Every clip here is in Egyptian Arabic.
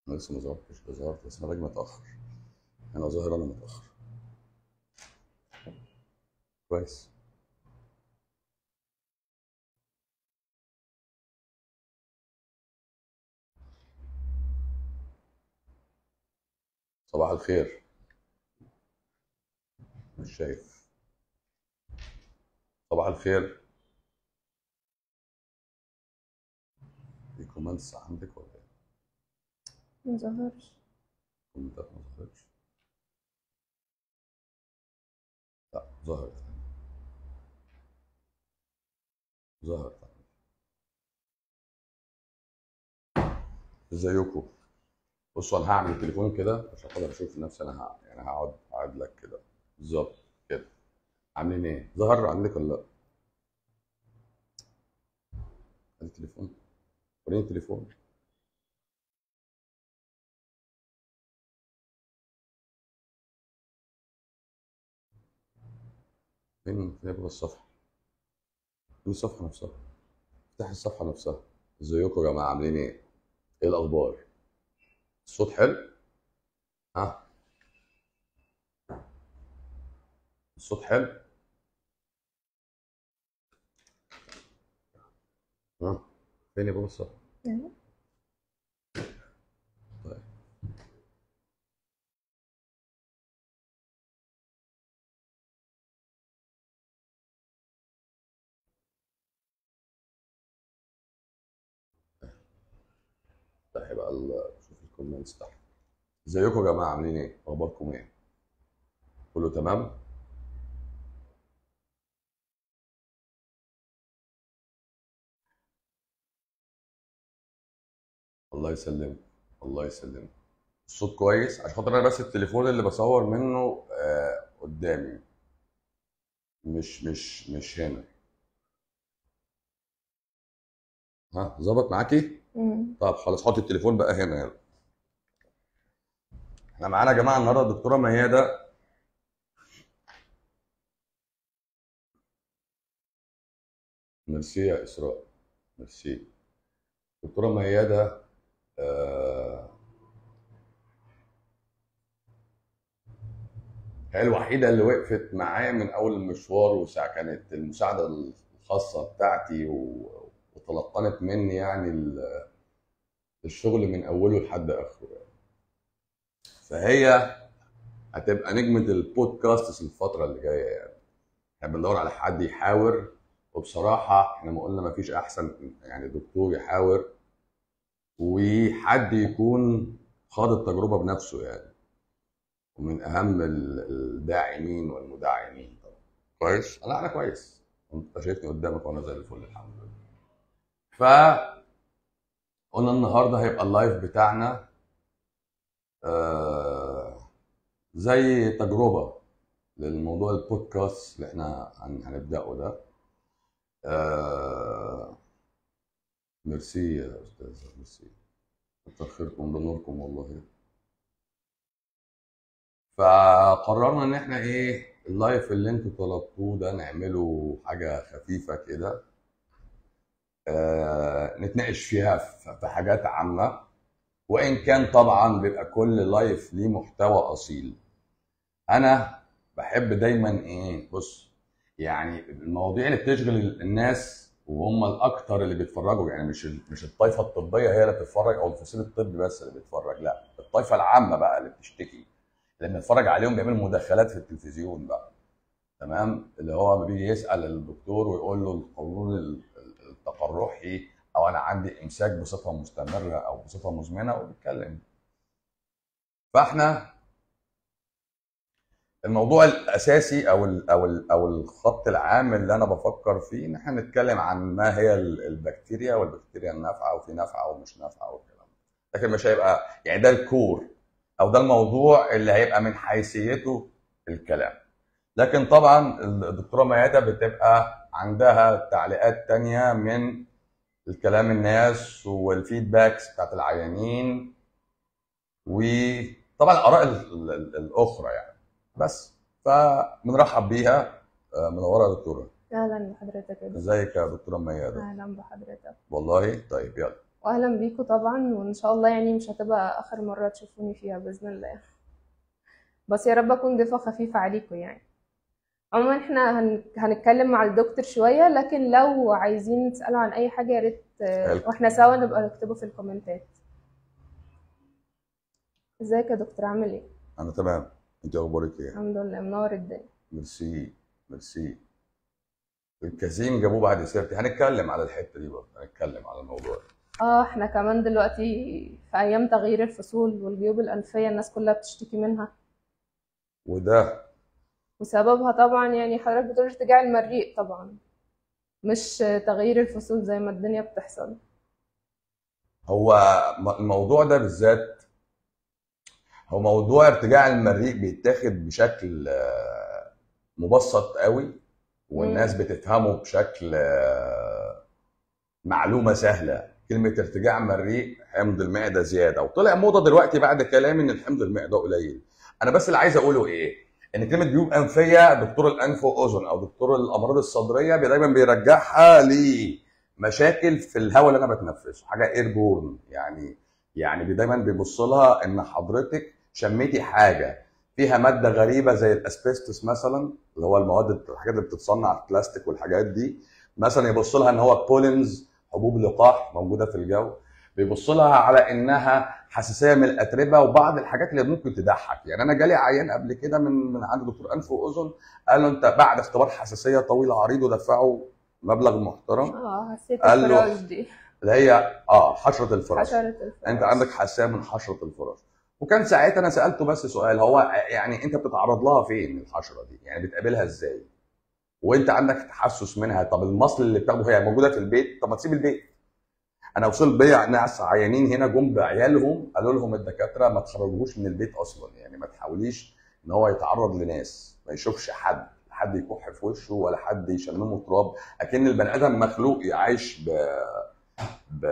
انا لسه ما ظهرتش لا ظهرت بس انا باجي متاخر انا ظاهر انا متاخر كويس صباح الخير مش شايف صباح الخير في كومنتس عندك ولا ايه؟ مظهرش كومنتات ما ظهرتش لا ظهرت ظهرت ازيكم بصوا انا هعمل التليفون كده عشان خاطر اشوف نفسي انا ه... يعني هقعد هقعد لك كده بالظبط كده عاملين ايه؟ ظهر عندك ولا لا؟ ادي التليفون وريني التليفون فين فين يبقى الصفحة؟ فين الصفحة نفسها؟ افتح الصفحة نفسها ازيكم يا جماعة عاملين ايه؟ ايه الأخبار؟ الصوت حلو؟ ها؟ الصوت حلو؟ ها؟ فين يبقى الصفحة؟ يعني طيب افتح بقى ال- شوف الكومنتس تحت ازيكم يا جماعة عاملين ايه؟ أخباركم ايه؟ كله تمام؟ الله يسلمك الله يسلمك الصوت كويس عشان خاطر انا بس التليفون اللي بصور منه آه قدامي مش مش مش هنا ها ظبط معاكي مم. طب خلاص حط التليفون بقى هنا يلا احنا معانا يا جماعه النهارده الدكتوره مياده ميرسي يا اسراء ميرسي دكتوره مياده آه هي الوحيده اللي وقفت معايا من اول المشوار وساعة كانت المساعده الخاصه بتاعتي و- وتلقنت مني يعني ال- الشغل من اوله لحد اخره يعني. فهي هتبقى نجمة البودكاست الفترة اللي جاية يعني احنا بندور على حد يحاور وبصراحة احنا ما قلنا ما فيش أحسن يعني دكتور يحاور وحد يكون خاض التجربة بنفسه يعني ومن أهم ال- الداعمين والمدعمين طبعا كويس؟ لا أنا كويس أنت شايفني قدامك وأنا زي الفل الحمد لله ف قلنا النهارده هيبقى اللايف بتاعنا آه زي تجربة للموضوع البودكاست اللي احنا هن- هنبدأه ده آه ميرسي يا أستاذ ميرسي كتر خيركم ده نوركم والله فقررنا ان احنا ايه اللايف اللي انتوا طلبتوه ده نعمله حاجة خفيفة كده آه نتناقش فيها في في حاجات عامة وان كان طبعا بيبقى كل لايف ليه محتوى اصيل انا بحب دايما ايه بص يعني المواضيع اللي بتشغل الناس وهم الاكتر اللي بيتفرجوا يعني مش ال- مش الطائفه الطبيه هي اللي بتتفرج او الفصيل الطبي بس اللي بيتفرج لا الطائفه العامه بقى اللي بتشتكي اللي بنتفرج عليهم بيعملوا مداخلات في التلفزيون بقى تمام اللي هو لما بيجي يسال الدكتور ويقول له القولون ال- ال- التقرحي او انا عندي امساك بصفه مستمره او بصفه مزمنه وبيتكلم فاحنا الموضوع الاساسي او ال او ال او الخط العام اللي انا بفكر فيه ان احنا نتكلم عن ما هي ال- البكتيريا والبكتيريا النافعه وفي نافعه ومش نافعه والكلام ده لكن مش هيبقى يعني ده الكور او ده الموضوع اللي هيبقى من حيثيته الكلام لكن طبعا الدكتوره ميادة بتبقى عندها تعليقات تانية من الكلام الناس والفيدباكس بتاعت العيانين وطبعا الاراء ال- ال- الاخرى يعني بس فبنرحب بيها آه، منوره يا دكتوره اهلا بحضرتك يا دكتور ازيك يا دكتوره ميادة اهلا بحضرتك والله طيب يلا واهلا بيكم طبعا وان شاء الله يعني مش هتبقى اخر مرة تشوفوني فيها باذن الله بس يا رب اكون ضيفة خفيفة عليكم يعني عموما احنا هن... هنتكلم مع الدكتور شوية لكن لو عايزين تسألوا عن اي حاجة يا ريت آه، حلو. واحنا سوا نبقى نكتبه في الكومنتات ازيك يا دكتور عامل ايه انا تمام انت اخبارك ايه الحمد لله منور الدنيا ميرسي ميرسي الكازين جابوه بعد سيرتي هنتكلم على الحته دي برضه هنتكلم على الموضوع ده اه احنا كمان دلوقتي في ايام تغيير الفصول والجيوب الانفية الناس كلها بتشتكي منها وده وسببها طبعا يعني حضرتك بتقول ارتجاع المريء طبعا مش تغيير الفصول زي ما الدنيا بتحصل هو م- الموضوع ده بالذات هو موضوع ارتجاع المريء بيتاخد بشكل آه، مبسط قوي والناس بتفهمه بشكل آه، معلومه سهله كلمه ارتجاع مريء حمض المعده زياده وطلع موضه دلوقتي بعد كلامي ان الحمض المعده قليل انا بس اللي عايز اقوله ايه ان كلمه جيوب انفيه دكتور الانف واذن او دكتور الامراض الصدريه بي- دايما بيرجعها لمشاكل في الهواء اللي انا بتنفسه حاجه ايربورن يعني يعني بي- دايما بيبص لها ان حضرتك شميتي حاجه فيها ماده غريبه زي الاسبستوس مثلا اللي هو المواد الحاجات اللي بتتصنع البلاستيك والحاجات دي مثلا يبص لها ان هو بولينز حبوب لقاح موجوده في الجو بيبص لها على انها حساسيه من الاتربه وبعض الحاجات اللي ممكن تضحك يعني انا جالي عيان قبل كده من من عند دكتور انف واذن قال له انت بعد اختبار حساسيه طويل عريض ودفعوا مبلغ محترم اه حسيت قال له- الفراش دي اللي هي اه حشره الفراش حشرة الفراش انت عندك حساسيه من حشره الفراش وكان ساعتها انا سالته بس سؤال هو يعني انت بتتعرض لها فين الحشره دي يعني بتقابلها ازاي وانت عندك تحسس منها طب المصل اللي بتاخده هي موجوده في البيت طب ما تسيب البيت انا وصلت بيا ناس عيانين هنا جم بعيالهم قالوا لهم الدكاتره ما تخرجوش من البيت اصلا يعني ما تحاوليش ان هو يتعرض لناس ما يشوفش حد حد يكح في وشه ولا حد يشممه تراب اكن البني ادم مخلوق عايش ب ب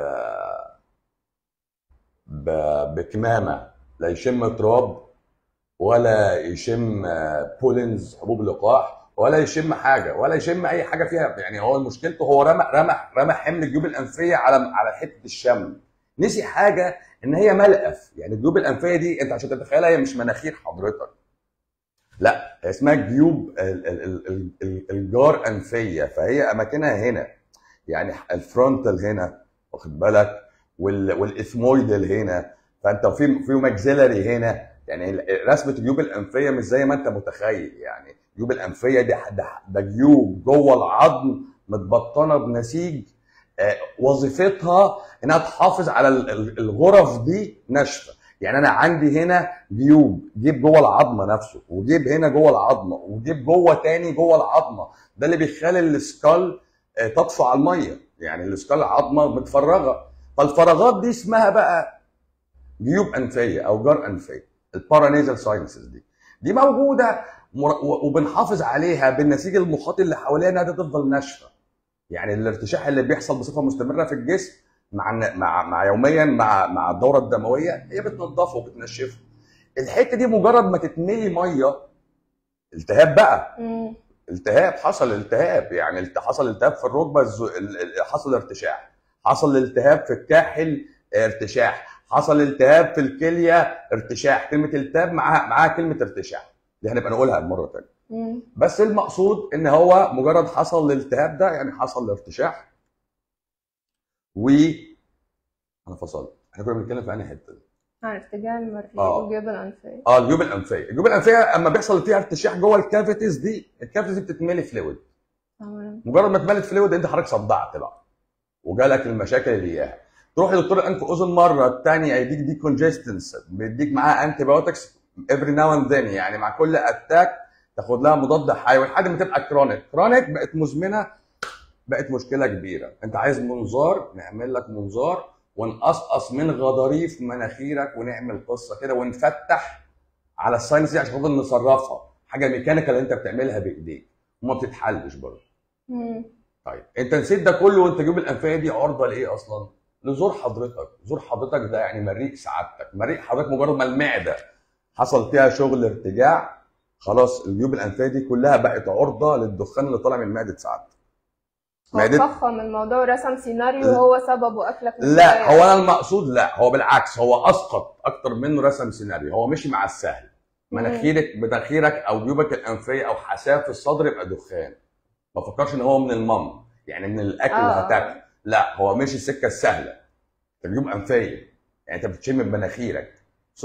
ب... بكمامه لا يشم تراب ولا يشم آه، بولينز حبوب لقاح ولا يشم حاجه ولا يشم اي حاجه فيها يعني هو مشكلته هو رمى رمى رمى حمل الجيوب الانفيه على على حته الشم نسي حاجه ان هي ملقف يعني الجيوب الانفيه دي انت عشان تتخيلها هي مش مناخير حضرتك لا هي اسمها جيوب ال- ال- ال- ال- ال- الجار انفيه فهي اماكنها هنا يعني الفرونتال هنا واخد بالك وال- والاثمويدال هنا فانت في في ماكسيلري هنا يعني ال- رسمه الجيوب الانفيه مش زي ما انت متخيل يعني الجيوب الانفيه دي ده, ده جيوب جوه العظم متبطنه بنسيج آه، وظيفتها انها تحافظ على ال- ال- الغرف دي ناشفه يعني انا عندي هنا جيوب جيب جوه العظمه نفسه وجيب هنا جوه العظمه وجيب جوه تاني جوه العظمه ده اللي بيخلي السكال آه، تطفو على الميه يعني السكال عظمه متفرغه فالفراغات دي اسمها بقى جيوب انفيه او جار انفيه البارانيزال ساينسز دي دي موجوده مر- و- وبنحافظ عليها بالنسيج المخاطي اللي حواليها انها تفضل ناشفه يعني الارتشاح اللي بيحصل بصفه مستمره في الجسم مع مع مع يوميا مع مع الدوره الدمويه هي بتنضفه وبتنشفه الحته دي مجرد ما تتملي ميه التهاب بقى مم. التهاب حصل التهاب يعني الت- حصل التهاب في الركبه الز- ال- ال- حصل ارتشاح حصل التهاب في الكاحل ارتشاح حصل التهاب في الكليه ارتشاح كلمه التهاب معاها معاها كلمه ارتشاح دي هنبقى نقولها المره الثانيه مم. بس المقصود ان هو مجرد حصل الالتهاب ده يعني حصل الارتشاح و انا فصلت احنا كنا بنتكلم في انهي حته دي؟ عن ارتجاع المريء آه. والجيوب الأنفية اه الجيوب الانفيه الجيوب الانفيه اما بيحصل فيها ارتشاح جوه الكافيتيز دي الكافيتيز دي بتتملي فلويد تمام مجرد ما اتملت فلويد انت حضرتك صدعت بقى وجالك المشاكل اللي اياها تروح لدكتور الانف واذن مره الثانيه يديك دي كونجستنس بيديك معاها انتي بايوتكس افري ناو اند ذن يعني مع كل اتاك تاخد لها مضاد حيوي لحد ما تبقى كرونيك كرونيك بقت مزمنه بقت مشكله كبيره انت عايز منظار نعمل لك منظار ونقصقص من غضاريف مناخيرك ونعمل قصه كده ونفتح على الساينس دي عشان خاطر نصرفها حاجه ميكانيكال انت بتعملها بايديك وما بتتحلش برضه مم. طيب انت نسيت ده كله وانت جيوب الانفيه دي عرضه لايه اصلا؟ لزور حضرتك، زور حضرتك ده يعني مريء سعادتك، مريء حضرتك مجرد ما المعده حصل فيها شغل ارتجاع خلاص الجيوب الانفيه دي كلها بقت عرضه للدخان اللي طالع من معده سعادتك. هو معدت فخم الموضوع ورسم سيناريو لا. هو سببه اكلك من لا البداية. هو انا المقصود لا هو بالعكس هو اسقط اكتر منه رسم سيناريو هو مشي مع السهل مم. مناخيرك مناخيرك او جيوبك الانفيه او حساف في الصدر يبقى دخان ما فكرش ان هو من المام يعني من الاكل اللي آه. هتاكله لا هو مشي السكه السهله جيوب انفيه يعني انت بتشم بمناخيرك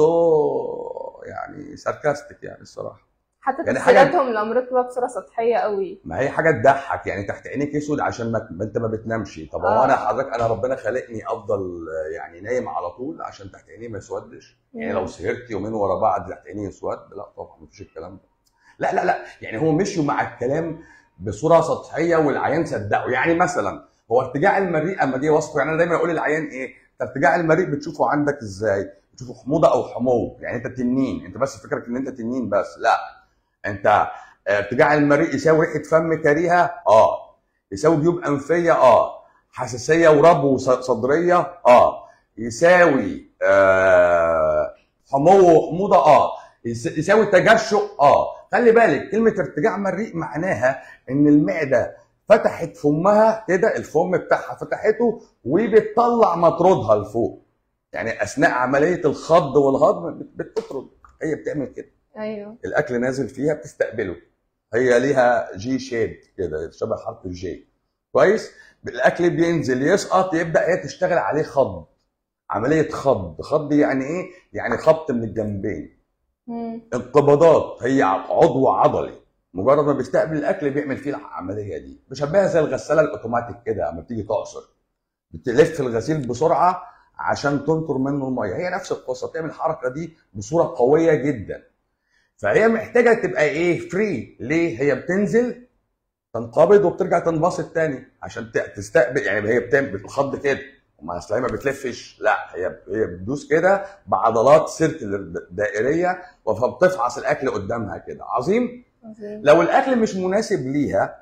سو يعني ساركاستيك يعني الصراحه حتى يعني حاجة- تفسيراتهم للامراض بتبقى بصوره سطحيه قوي ما هي حاجه تضحك يعني تحت عينيك اسود عشان ما ما انت ما بتنامش طب هو آه. انا حضرتك انا ربنا خلقني افضل آه، يعني نايم على طول عشان تحت عيني ما يسودش يعني لو سهرت يومين ورا بعض تحت عيني يسود لا طبعا مفيش الكلام ده لا لا لا يعني هو مشوا مع الكلام بصوره سطحيه والعيان صدقوا يعني مثلا هو ارتجاع المريء اما جه وصفه يعني انا دايما اقول للعيان ايه أنت ارتجاع المريء بتشوفه عندك ازاي بتشوفه حموضه او حمو يعني انت تنين انت بس فكرك ان انت تنين بس لا انت ارتجاع المريء يساوي ريحه فم كريهه اه يساوي جيوب انفيه اه حساسيه وربو ص- صدريه اه يساوي آه حمو وحموضه اه يس- يساوي تجشؤ اه خلي بالك كلمه ارتجاع مريء معناها ان المعده فتحت فمها كده الفم بتاعها فتحته وبتطلع مطردها لفوق يعني اثناء عمليه الخض والهضم بت- بتطرد هي بتعمل كده ايوه الاكل نازل فيها بتستقبله هي ليها جي شيب كده شبه حرف الجي كويس الاكل بينزل يسقط يبدا هي تشتغل عليه خض عمليه خض خض يعني ايه يعني خبط من الجنبين مم. انقباضات هي عضو عضلي مجرد ما بيستقبل الاكل بيعمل فيه العمليه دي بشبهها زي الغساله الاوتوماتيك كده لما بتيجي تعصر بتلف الغسيل بسرعه عشان تنطر منه الميه هي نفس القصه بتعمل الحركه دي بصوره قويه جدا فهي محتاجه تبقى ايه فري ليه هي بتنزل تنقبض وبترجع تنبسط تاني عشان ت- تستقبل يعني هي بتعمل الخض كده وما اصل هي ما بتلفش لا هي هي بتدوس كده بعضلات سيركل دائريه فبتفعص الاكل قدامها كده عظيم عظيم. لو الاكل مش مناسب ليها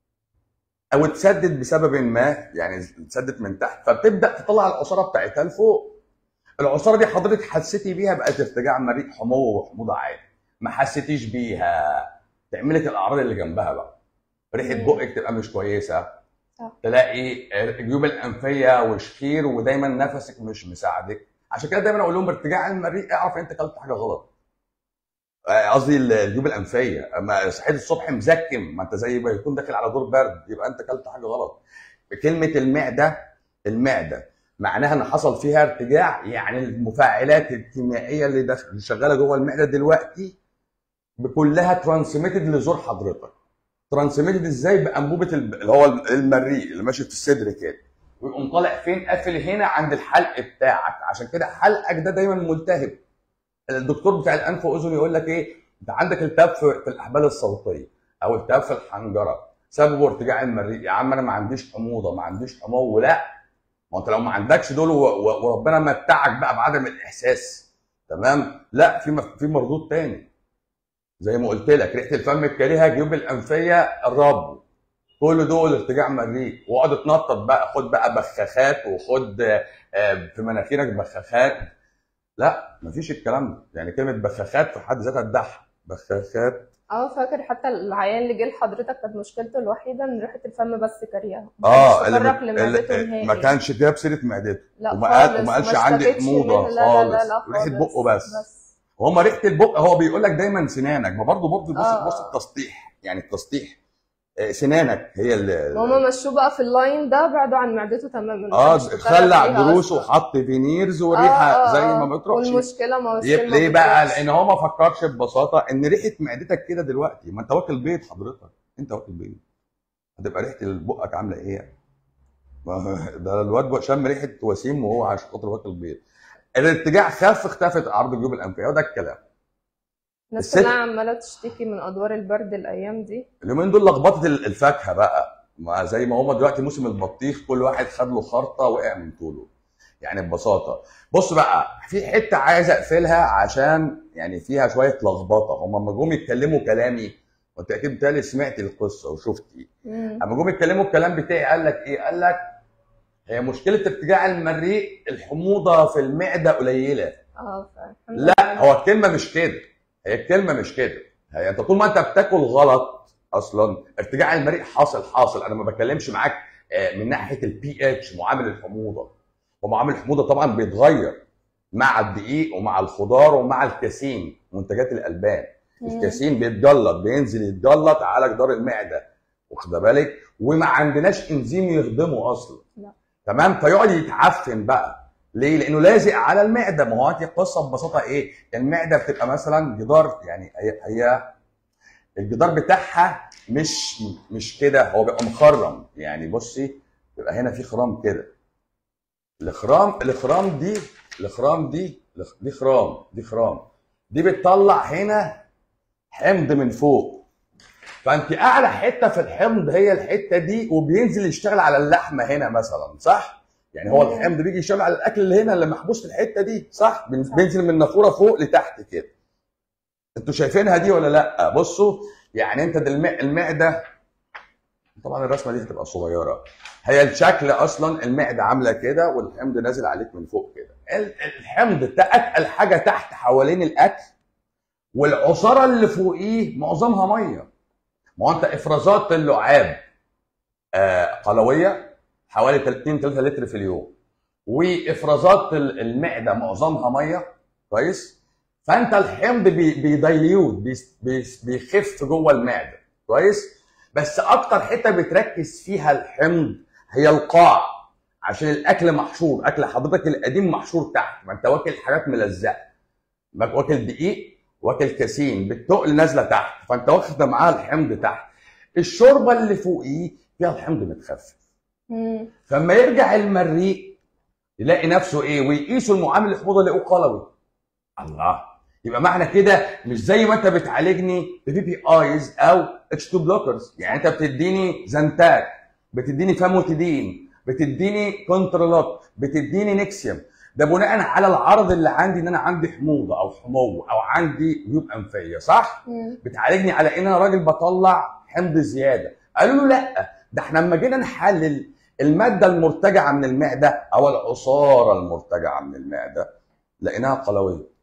او اتسدد بسبب ما يعني اتسدت من تحت فبتبدا تطلع العصاره بتاعتها لفوق العصاره دي حضرتك حسيتي بيها بقت ارتجاع مريء حمو وحموضه عادي ما حسيتيش بيها تعمل لك الاعراض اللي جنبها بقى ريحه مم. بقك تبقى مش كويسه صح. تلاقي الجيوب الانفيه وشخير ودايما نفسك مش مساعدك عشان كده دايما اقول لهم ارتجاع المريء اعرف انت اكلت حاجه غلط آه، قصدي الجيوب الانفيه اما صحيت الصبح مزكم ما انت زي ما يكون داخل على دور برد يبقى انت اكلت حاجه غلط كلمه المعده المعده معناها ان حصل فيها ارتجاع يعني المفاعلات الكيميائيه اللي داخل اللي شغاله جوه المعده دلوقتي كلها ترانسميتد لزور حضرتك ترانسميتد ازاي بانبوبه الب- اللي هو المريء اللي ماشي في الصدر كده ويقوم طالع فين قافل هنا عند الحلق بتاعك عشان كده حلقك ده دايما ملتهب الدكتور بتاع الانف واذن يقول لك ايه انت عندك التهاب في في الاحبال الصوتيه او التهاب في الحنجره سببه ارتجاع المريء يا عم انا ما عنديش حموضه ما عنديش حمو لا ما انت لو ما عندكش دول و- و- وربنا متعك بقى بعدم الاحساس تمام لا في مف- في مردود تاني زي ما قلت لك ريحه الفم الكريهه جيوب الانفيه الرب كل دول ارتجاع مريء واقعد اتنطط بقى خد بقى بخاخات وخد آه، في مناخيرك بخاخات لا مفيش الكلام ده يعني كلمه بخاخات في حد ذاتها تضحك بخاخات اه فاكر حتى العيان اللي جه لحضرتك كانت مشكلته الوحيده ان ريحه الفم بس كريهه ما اه كانش اللي تطرق بت- لمعدته اللي نهائي ما كانش جاب سيره معدته لا وما قال خالص، وما قالش وما عندي اشتكتش حموضه منه، لا لا لا خالص لا ريحه خالص. بقه بس بس وهم ريحه البق هو بيقول لك دايما سنانك ما برضه برضه بص آه. بص التسطيح يعني التسطيح آه، سنانك هي اللي ماما مشوه بقى في اللاين ده بعدوا عن معدته تماما اه مش متطرق خلع ليها دروسه أصلاً. وحط فينيرز آه، وريحه آه، زي آه. ما بتروحش والمشكله ما ليه, المشكله ليه بقى؟ لان هو ما فكرش ببساطه ان ريحه معدتك كده دلوقتي ما انت واكل بيض حضرتك انت واكل بيض هتبقى ريحه بقك عامله ايه يعني؟ ما ده الواد شم ريحه وسيم وهو عشان خاطر واكل بيض الارتجاع خف اختفت اعراض الجيوب الانفيه وده الكلام الناس الست- كلها عماله تشتكي من ادوار البرد الايام دي اليومين دول لخبطه ال- الفاكهه بقى ما زي ما هما دلوقتي موسم البطيخ كل واحد خد له خرطه وقع من طوله يعني ببساطه بص بقى في حته عايز اقفلها عشان يعني فيها شويه لخبطه هما لما جم يتكلموا كلامي وانت اكيد بالتالي سمعت القصه وشفتي مم. اما جم يتكلموا الكلام بتاعي قال لك ايه قال لك هي مشكله ارتجاع المريء الحموضه في المعده قليله اه فالحمد لا لله. هو الكلمه مش كده هي الكلمه مش كده هي انت طول ما انت بتاكل غلط اصلا ارتجاع المريء حاصل حاصل انا ما بتكلمش معاك آه، من ناحيه البي اتش معامل الحموضه ومعامل الحموضه طبعا بيتغير مع الدقيق ومع الخضار ومع الكاسين منتجات الالبان مم. الكاسين بيتجلط بينزل يتجلط على جدار المعده واخد بالك وما عندناش انزيم يهضمه اصلا لا. تمام فيقعد يتعفن بقى ليه؟ لانه لازق على المعده ما هو هي القصه ببساطه ايه؟ المعده بتبقى مثلا جدار يعني هي, هي الجدار بتاعها مش مش كده هو بيبقى مخرم يعني بصي بيبقى هنا في خرام كده الخرام الخرام دي الخرام دي دي خرام دي خرام دي بتطلع هنا حمض من فوق فانت اعلى حته في الحمض هي الحته دي وبينزل يشتغل على اللحمه هنا مثلا صح يعني هو مم. الحمض بيجي يشتغل على الاكل اللي هنا اللي محبوس في الحته دي صح بين- بينزل من النافوره فوق لتحت كده انتوا شايفينها دي ولا لا بصوا يعني انت ده المع- المعده طبعا الرسمه دي هتبقى صغيره هي الشكل اصلا المعده عامله كده والحمض نازل عليك من فوق كده ال- الحمض ده اتقل حاجه تحت حوالين الاكل والعصاره اللي فوقيه معظمها ميه ما هو انت افرازات اللعاب آه قلويه حوالي 30 3 لتر في اليوم وافرازات ال- المعده معظمها ميه كويس فانت الحمض بي- بيديليوت بيس- بيس- بيخف جوه المعده كويس بس اكتر حته بتركز فيها الحمض هي القاع عشان الاكل محشور اكل حضرتك القديم محشور تحت ما انت واكل حاجات ملزقه ما واكل دقيق واكل كاسين بالتقل نازله تحت فانت واخد معاها الحمض تحت الشوربه اللي فوقيه فيها الحمض متخفف مم. فلما يرجع المريء يلاقي نفسه ايه ويقيسوا المعامل الحموضه يلاقوه قلوي الله يبقى معنى كده مش زي ما انت بتعالجني ببي بي ايز او اتش 2 بلوكرز يعني انت بتديني زنتاك بتديني فاموتيدين بتديني كونترولوت بتديني نيكسيوم ده بناء على العرض اللي عندي ان انا عندي حموضه او حمو او عندي جيوب انفيه صح؟ مم. بتعالجني على ان انا راجل بطلع حمض زياده قالوا له لا ده احنا لما جينا نحلل الماده المرتجعه من المعده او العصاره المرتجعه من المعده لقيناها قلويه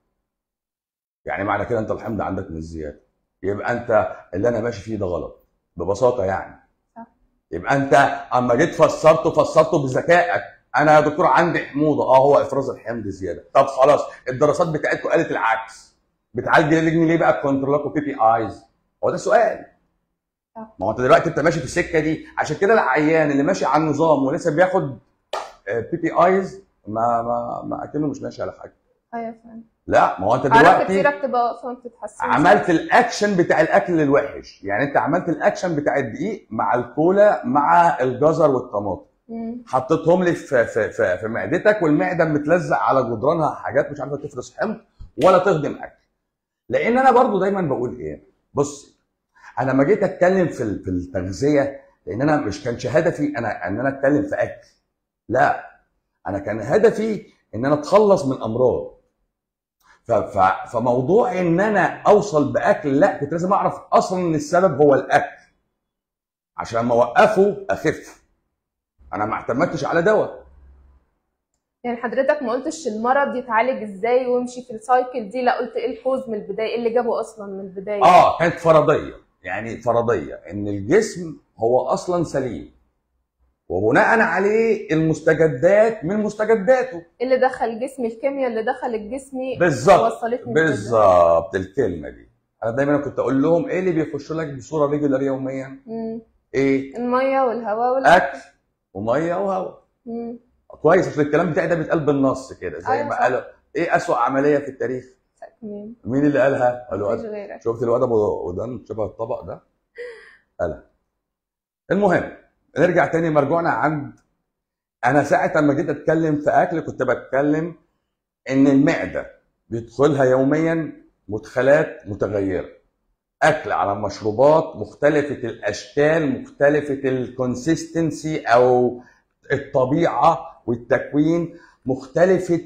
يعني معنى كده انت الحمض عندك مش زياده يبقى انت اللي انا ماشي فيه ده غلط ببساطه يعني صح. يبقى انت اما جيت فسرته فسرته بذكائك انا يا دكتور عندي حموضه اه هو افراز الحمض زياده طب خلاص الدراسات بتاعتكم قالت العكس بتعالجني ليه بقى بكنترولات وبي بي ايز هو ده سؤال صح. ما هو انت دلوقتي انت ماشي في السكه دي عشان كده العيان اللي ماشي على النظام ولسه بياخد بي بي ايز ما ما ما اكنه مش ماشي على حاجه ايوه فعلا لا ما هو انت اعراض دلوقتي كتيره بتبقى واقفه ما بتتحسنش عملت الاكشن بتاع الاكل الوحش يعني انت عملت الاكشن بتاع الدقيق مع الكولا مع الجزر والطماطم مم. حطيتهم لي في في في, في معدتك والمعده متلزق على جدرانها حاجات مش عارفه تفرز حمض ولا تهضم اكل لان انا برضو دايما بقول ايه بص انا لما جيت اتكلم في ال- في التغذيه لان انا مش كانش هدفي انا ان انا اتكلم في اكل لا انا كان هدفي ان انا اتخلص من امراض ف- ف- فموضوع ان انا اوصل باكل لا كنت لازم اعرف اصلا ان السبب هو الاكل عشان لما اوقفه اخف انا ما اعتمدتش على دواء يعني حضرتك ما قلتش المرض يتعالج ازاي وامشي في السايكل دي لا قلت ايه الكوز من البدايه ايه اللي جابه اصلا من البدايه اه كانت فرضيه يعني فرضيه ان الجسم هو اصلا سليم وبناء عليه المستجدات من مستجداته ايه اللي دخل جسمي الكيمياء اللي دخلت جسمي بالظبط وصلتني كده. بالظبط الكلمه دي انا دايما كنت اقول لهم ايه اللي بيخش لك بصوره ريجولار يوميا مم. ايه الميه والهواء والاكل اكل وميه وهواء مم. كويس عشان الكلام بتاعي ده بيتقال بالنص كده زي أيوة ما صح. قالوا ايه اسوأ عمليه في التاريخ تمام مين اللي قالها قالوا مفيش غيرك شفت الواد ابو ودان شبه الطبق ده قالها المهم نرجع تاني مرجوعنا عند انا ساعه لما جيت اتكلم في اكل كنت بتكلم ان المعده بيدخلها يوميا مدخلات متغيره اكل على مشروبات مختلفه الاشكال مختلفه الكونسيستنسي او الطبيعه والتكوين مختلفه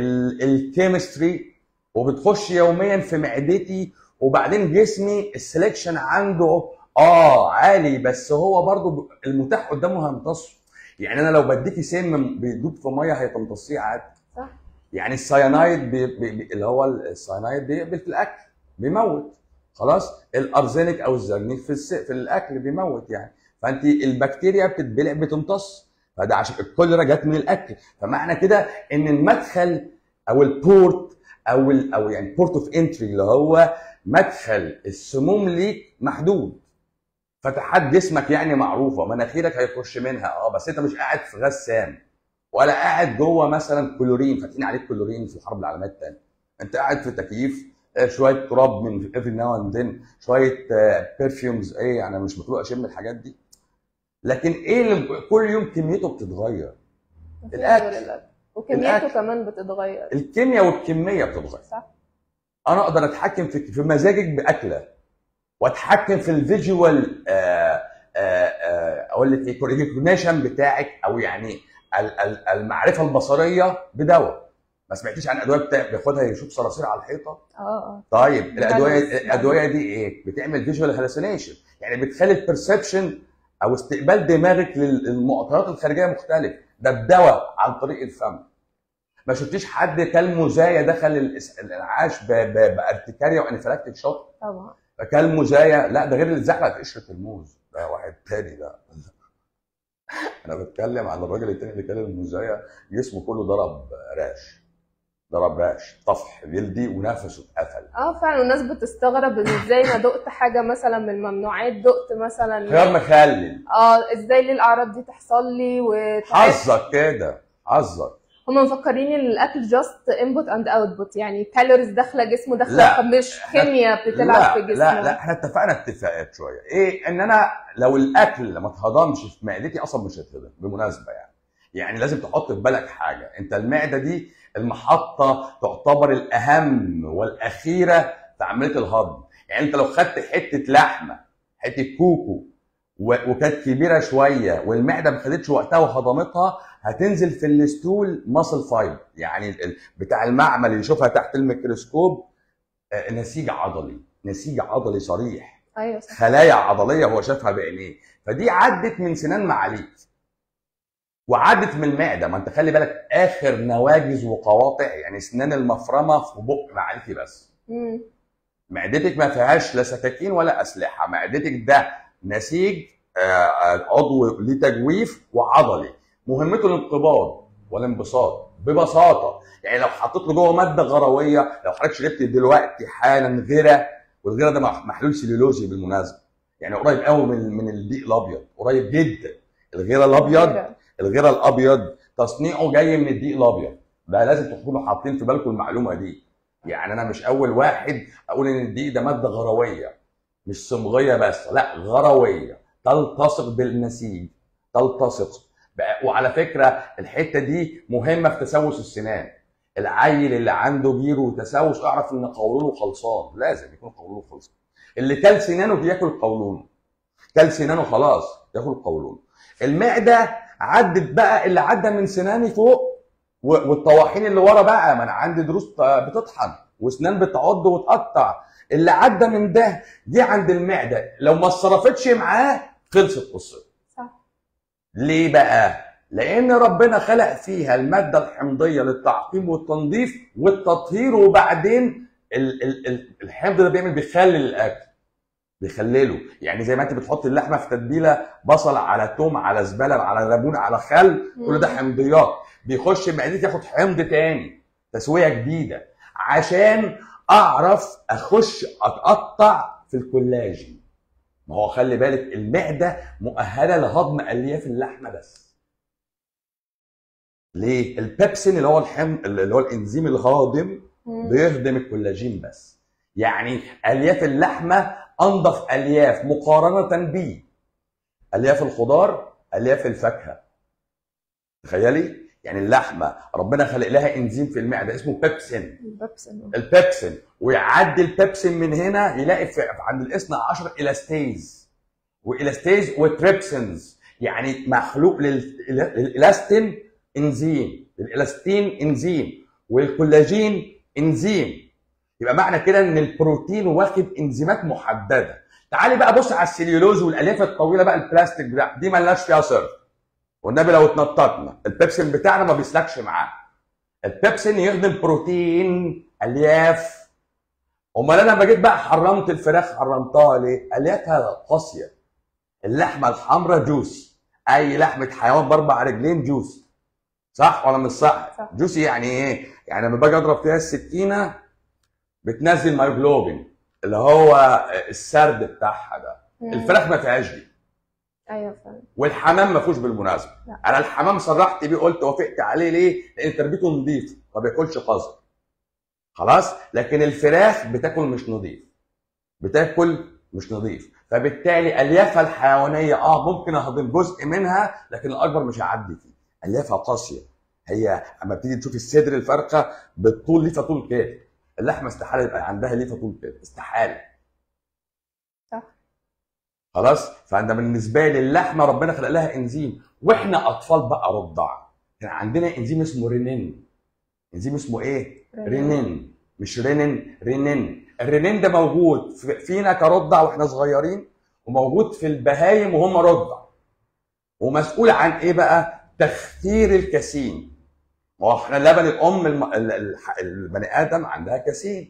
الكيمستري وبتخش يوميا في معدتي وبعدين جسمي السلكشن عنده اه عالي بس هو برضو المتاح قدامه هيمتصه يعني انا لو بديكي سم بيدوب في ميه هيتمتصيه عادي صح يعني السيانايد بي بي بي اللي هو السيانايد بيقبل في الاكل بيموت خلاص الارزينيك او الزرنيك في الس... في الاكل بيموت يعني فانت البكتيريا بتتبلع بتمتص فده عشان الكوليرا جت من الاكل فمعنى كده ان المدخل او البورت او ال او يعني بورت اوف انتري اللي هو مدخل السموم ليك محدود فتحات جسمك يعني معروفه مناخيرك هيخش منها اه بس انت مش قاعد في غسام ولا قاعد جوه مثلا كلورين فاتحين عليك كلورين في الحرب العالميه الثانيه انت قاعد في تكييف آه، شويه تراب من افري ناو اند ذن شويه برفيومز ايه انا مش مطلوب اشم الحاجات دي لكن ايه اللي كل يوم كميته بتتغير مفيش الأكل. غير الاكل وكميته الأكل. كمان بتتغير الكيمياء والكميه بتتغير صح انا اقدر اتحكم في في مزاجك باكله واتحكم في الفيجوال اقول لك ايه الريكوجنيشن بتاعك او يعني ال- ال- المعرفه البصريه بدواء ما سمعتيش عن ادويه بتا- بياخدها يشوف صراصير على الحيطه اه اه طيب ده الادويه بس- الادويه دي ايه بتعمل فيجوال هالوسينيشن يعني بتخلي البرسبشن او استقبال دماغك للمعطيات الخارجيه مختلف ده بدواء عن طريق الفم ما شفتيش حد كل مزايا دخل الاس- الانعاش ب- ب- بارتكاريا وانفلاكتيك شوك طبعا فكل مزايا لا ده غير اللي اتزحلق في قشره الموز ده واحد تاني ده انا بتكلم عن الراجل التاني اللي كان المزايا جسمه كله ضرب راش ضرب راش طفح جلدي ونفسه اتقفل اه فعلا الناس بتستغرب ان ازاي ما دقت حاجه مثلا من الممنوعات دقت مثلا خيار مخلل اه ازاي ليه الاعراض دي تحصل لي وتعرف حظك كده حظك هم مفكرين ان الاكل جاست انبوت اند اوتبوت يعني كالوريز داخله جسمه داخله لا. مش كيمياء بتلعب لا في جسمه لا لا احنا اتفقنا اتفاقات شويه ايه ان انا لو الاكل ما اتهضمش في معدتي اصلا مش هيتهضم بالمناسبه يعني يعني لازم تحط في بالك حاجه انت المعده دي المحطه تعتبر الاهم والاخيره في عمليه الهضم يعني انت لو خدت حته لحمه حته كوكو و- وكانت كبيره شويه والمعده ما خدتش وقتها وهضمتها هتنزل في الستول ماسل فايبر يعني ال- ال- بتاع المعمل اللي يشوفها تحت الميكروسكوب آه، نسيج عضلي نسيج عضلي صريح ايوه صح خلايا عضليه هو شافها بعينيه فدي عدت من سنان معاليك وعدت من المعده ما انت خلي بالك اخر نواجذ وقواطع يعني سنان المفرمه في بق معاليكي بس مم. معدتك ما فيهاش لا سكاكين ولا اسلحه معدتك ده نسيج آه، آه، عضو ليه تجويف وعضلي مهمته الانقباض والانبساط ببساطه يعني لو حطيت له جوه ماده غرويه لو حضرتك شربت دلوقتي حالا غيره والغيره ده مح- محلول سليلوزي بالمناسبه يعني قريب قوي من من الدقيق الابيض قريب جدا الغيره الابيض الغيره الابيض تصنيعه جاي من الدقيق الابيض ده لازم تكونوا حاطين في بالكم المعلومه دي يعني انا مش اول واحد اقول ان الدقيق ده ماده غرويه مش صمغيه بس لا غرويه تلتصق بالنسيج تلتصق بقى- وعلى فكره الحته دي مهمه في تسوس السنان العيل اللي عنده جير وتسوس اعرف ان قولونه خلصان لازم يكون قولونه خلصان اللي كل سنانه بياكل قولونه كل سنانه خلاص ياكل قولونه المعده عدت بقى اللي عدى من سناني فوق و- والطواحين اللي ورا بقى ما انا عندي دروس بتطحن واسنان بتعض وتقطع اللي عدى من ده جه عند المعده لو ما اتصرفتش معاه خلصت قصته صح ليه بقى؟ لأن ربنا خلق فيها المادة الحمضية للتعقيم والتنظيف والتطهير وبعدين ال- ال- ال- الحمض ده بيعمل بيخلل الأكل بيخلله يعني زي ما انت بتحط اللحمه في تتبيله بصل على توم على زباله على ليمون على خل كل ده حمضيات بيخش معدتي ياخد حمض تاني تسويه جديده عشان اعرف اخش اتقطع في الكولاجين ما هو خلي بالك المعده مؤهله لهضم الياف اللحمه بس ليه البيبسين اللي هو الحم اللي هو الانزيم الهاضم مم. بيهضم الكولاجين بس يعني الياف اللحمه انضف الياف مقارنه بيه الياف الخضار الياف الفاكهه تخيلي يعني اللحمه ربنا خلق لها انزيم في المعده اسمه بيبسين البيبسين البيبسين ويعدي البيبسين من هنا يلاقي في عند الاثنى عشر الاستيز والاستيز وتريبسنز يعني مخلوق لل- للالاستين انزيم الالاستين انزيم والكولاجين انزيم يبقى معنى كده ان البروتين واخد انزيمات محدده تعالي بقى بص على السليولوز والالياف الطويله بقى البلاستيك ده دي ملناش فيها سر والنبي لو اتنططنا البيبسين بتاعنا ما بيسلكش معاه البيبسين يخدم بروتين الياف امال انا لما جيت بقى حرمت الفراخ حرمتها ليه؟ اليافها قاسيه اللحمه الحمراء جوسي اي لحمه حيوان باربع رجلين جوسي صح ولا مش صح؟ صح. جوسي يعني ايه؟ يعني لما باجي اضرب فيها السكينه بتنزل مايوجلوبين اللي هو السرد بتاعها ده مم. الفراخ ما فيهاش دي ايوه فعلا والحمام ما فيهوش بالمناسبه لا. انا الحمام صرحت بيه قلت وافقت عليه ليه؟ لان تربيته نظيف ما بياكلش قذر خلاص لكن الفراخ بتاكل مش نظيف بتاكل مش نظيف فبالتالي اليافها الحيوانيه اه ممكن اهضم جزء منها لكن الاكبر مش هعدي فيه اليافها قاسيه هي اما بتيجي تشوف الصدر الفرخه بالطول ليفه طول كده اللحمه استحاله يبقى عندها ليفه طول كده استحاله صح. خلاص فانا بالنسبه لي اللحمه ربنا خلق لها انزيم واحنا اطفال بقى رضع كان عندنا انزيم اسمه رينين انزيم اسمه ايه رينين مش رينين رينين الرينين ده موجود في- فينا كرضع واحنا صغيرين وموجود في البهايم وهم رضع ومسؤول عن ايه بقى تخثير الكاسين ما هو احنا لبن الام الم... ال- ال- البني ادم عندها كاسين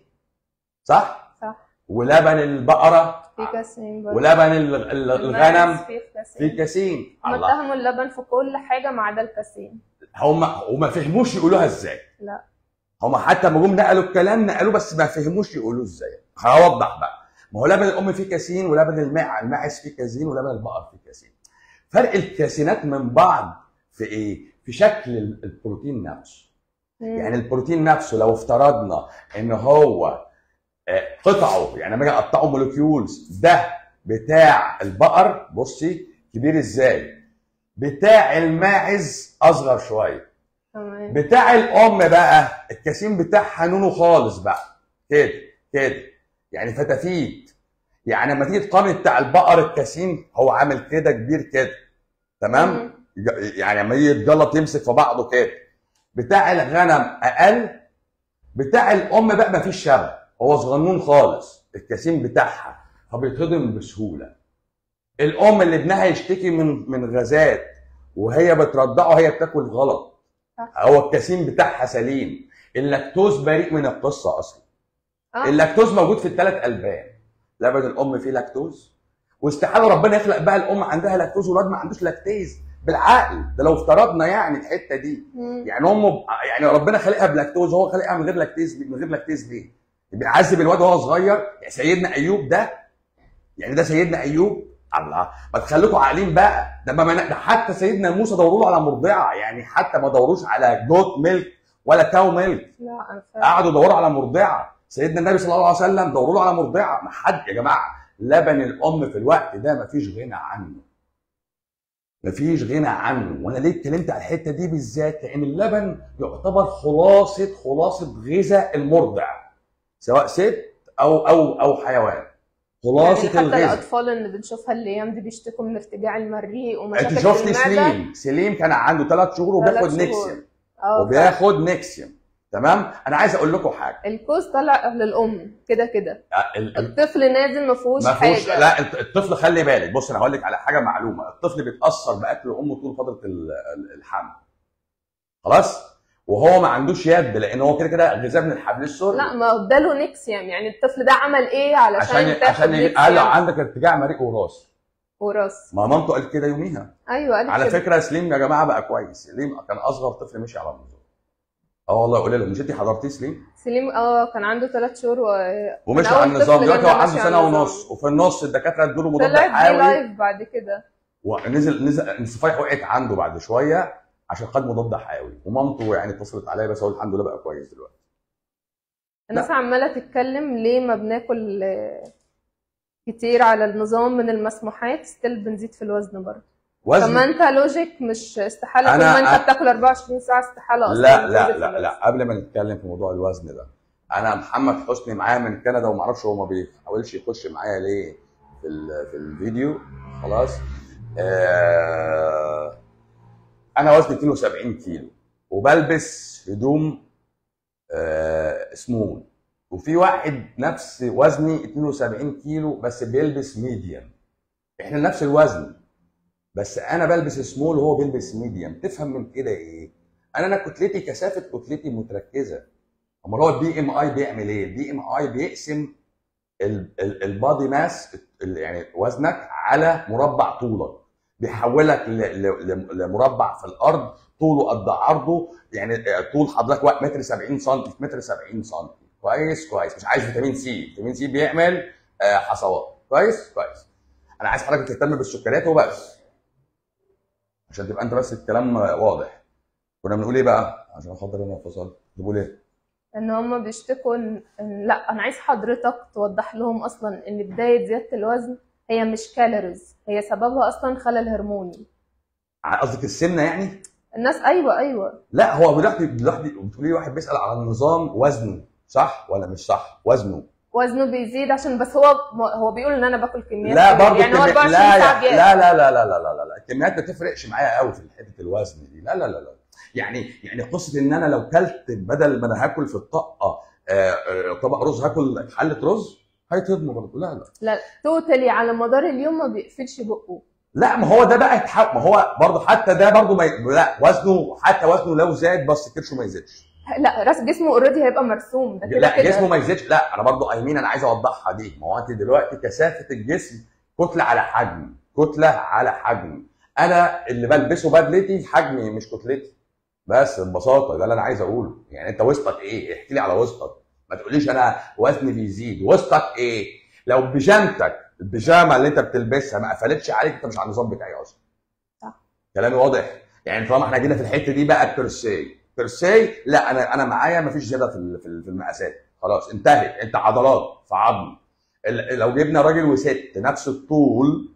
صح صح ولبن البقره في كاسين برضه ولبن ال- ال- الغنم الماعز فيه في كاسين كاسين هم الله اتهموا اللبن في كل حاجه ما عدا الكاسين هم هم فهموش يقولوها ازاي لا هم حتى لما جم نقلوا الكلام نقلوه بس ما فهموش يقولوه ازاي هوضح بقى ما هو لبن الام فيه كاسين ولبن الماع الماعز فيه كاسين ولبن البقر فيه كاسين فرق الكاسينات من بعض في ايه في شكل ال- البروتين نفسه مم. يعني البروتين نفسه لو افترضنا ان هو آه، قطعه يعني لما اجي اقطعه مولكيولز ده بتاع البقر بصي كبير ازاي بتاع الماعز اصغر شويه تمام بتاع الام بقى الكاسين بتاعها نونو خالص بقى كده كده يعني فتافيت يعني لما تيجي تقارن بتاع البقر الكاسين هو عامل كده كبير كده تمام مم. يعني لما يجي يتجلط يمسك في بعضه كده بتاع الغنم اقل بتاع الام بقى ما فيش شبه هو صغنون خالص الكاسين بتاعها فبيتهضم بسهوله الام اللي ابنها يشتكي من من غازات وهي بترضعه هي بتاكل غلط صح. هو الكاسين بتاعها سليم اللاكتوز بريء من القصه اصلا اه اللاكتوز موجود في الثلاث البان لبن الام فيه لاكتوز واستحاله ربنا يخلق بقى الام عندها لاكتوز والواد ما عندوش لاكتيز بالعقل ده لو افترضنا يعني الحته دي مم. يعني امه يعني ربنا خلقها بلاكتوز هو خلقها من غير لاكتيز من غير لاكتيز ليه؟ بيعذب الواد وهو صغير يعني سيدنا ايوب ده يعني ده سيدنا ايوب الله ما تخليكوا عاقلين بقى ده ما من... ده حتى سيدنا موسى دوروا له على مرضعه يعني حتى ما دوروش على جوت ميلك ولا كاو ميلك لا انا فاهم قعدوا يدوروا على مرضعه سيدنا النبي صلى الله عليه وسلم دوروا له على مرضعه ما حد يا جماعه لبن الام في الوقت ده ما فيش غنى عنه ما فيش غنى عنه وانا ليه اتكلمت على الحته دي بالذات لان اللبن يعتبر خلاصه خلاصه غذاء المرضع سواء ست او او او حيوان خلاصه يعني حتى الغذاء الاطفال اللي بنشوفها الايام دي بيشتكوا من ارتجاع المريء ومشاكل انت في شفتي المعده سليم سليم كان عنده ثلاث شهور وبياخد ثلاث شهور. نكسيوم اه وبياخد نكسيوم تمام انا عايز اقول لكم حاجه الكوز طالع للام كده كده ال- ال- الطفل نازل ما فيهوش ما فيهوش حاجه لا الط- الطفل خلي بالك بص انا هقول لك على حاجه معلومه الطفل بيتاثر باكل امه طول فتره ال- ال- الحمل خلاص وهو ما عندوش يد لان هو كده كده غذاء من الحبل السري لا ما اداله نكسيوم يعني الطفل ده عمل ايه علشان عشان تاخد عشان يجي- قال له نكسيوم عندك ارتجاع مريء وراثي وراث ما مامته قالت كده يوميها ايوه قال على كده. فكره سليم يا جماعه بقى كويس سليم كان اصغر طفل مشي على النظام اه والله قولي له مش انت حضرتيه سليم سليم اه كان عنده ثلاث شهور و... ومشي كان على أول النظام طفل دلوقتي هو لما عنده مشي سنه على النظام. ونص وفي النص الدكاتره ادوا له مضاد طلعت دي حيوي لايف بعد كده ونزل نزل الصفايح وقعت عنده بعد شويه عشان خد مضاد حيوي ومامته يعني اتصلت عليا بس هو الحمد لله بقى كويس دلوقتي الناس عماله تتكلم ليه ما بناكل آه، كتير على النظام من المسموحات ستيل بنزيد في الوزن برضه طب ما وزن انت لوجيك مش استحاله أنا- طول ما انت أنا- بتاكل 24 ساعه استحاله اصلا لا تنزل لا في لا الوزن. لا قبل ما نتكلم في موضوع الوزن ده انا محمد حسني معايا من كندا وما اعرفش هو ما بيحاولش يخش معايا ليه في ال- في الفيديو خلاص آه انا وزني 72 كيلو وبلبس هدوم آه سمول وفي واحد نفس وزني 72 كيلو بس بيلبس ميديم احنا نفس الوزن بس انا بلبس سمول وهو بيلبس ميديم تفهم من كده ايه انا انا كتلتي كثافه كتلتي متركزه امال هو البي ام اي بيعمل ايه البي ام اي بيقسم البادي ماس يعني وزنك على مربع طولك بيحولك ل- ل- ل- لمربع في الارض طوله قد عرضه يعني طول حضرتك واحد متر 70 سم في متر 70 سم كويس كويس مش عايز فيتامين سي فيتامين سي بيعمل آه، حصوات كويس كويس انا عايز حضرتك تهتم بالسكريات وبس عشان تبقى انت بس الكلام واضح كنا بنقول ايه بقى عشان خاطر انا فصلت بقول ايه ان هم بيشتكوا ان إن- لا انا عايز حضرتك توضح لهم اصلا ان بدايه زياده الوزن هي مش كالوريز هي سببها اصلا خلل هرموني قصدك السمنه يعني الناس ايوه ايوه لا هو دلوقتي دلوقتي بتقولي واحد بيسال على نظام وزنه صح ولا مش صح وزنه وزنه بيزيد عشان بس هو هو بيقول ان انا باكل كميات لا كبيرة. برضه يعني هو الكمي- 24 لا ساعه يا- بياكل لا لا لا لا لا لا لا لا الكميات ما تفرقش معايا قوي في حته الوزن دي لا لا لا لا يعني يعني قصه ان انا لو كلت بدل ما انا هاكل في الطاقه آه، آه، طبق رز هاكل حله رز هيتهضم برضه لا لا لا توتالي على مدار اليوم ما بيقفلش بقه لا ما هو ده بقى يتحول ما هو برضه حتى ده برضه ما ي... لا وزنه حتى وزنه لو زاد بس كرشه ما يزيدش لا راس جسمه اوريدي هيبقى مرسوم ده كده لا كده جسمه ما يزيدش لا انا برضه ايمين انا عايز اوضحها دي ما هو انت دلوقتي كثافه الجسم كتله على حجم كتله على حجم انا اللي بلبسه بدلتي حجمي مش كتلتي بس ببساطه ده اللي انا عايز اقوله يعني انت وسطك ايه احكي لي على وسطك ما تقوليش انا وزني بيزيد وسطك ايه لو بيجامتك البيجامه اللي انت بتلبسها ما قفلتش عليك انت مش على النظام بتاعي اصلا صح. كلامي واضح يعني طالما احنا جينا في الحته دي بقى بيرسي بيرسي لا انا انا معايا مفيش زياده في ال- في ال- في المقاسات خلاص انتهت انت عضلات في عظم ال- لو جبنا راجل وست نفس الطول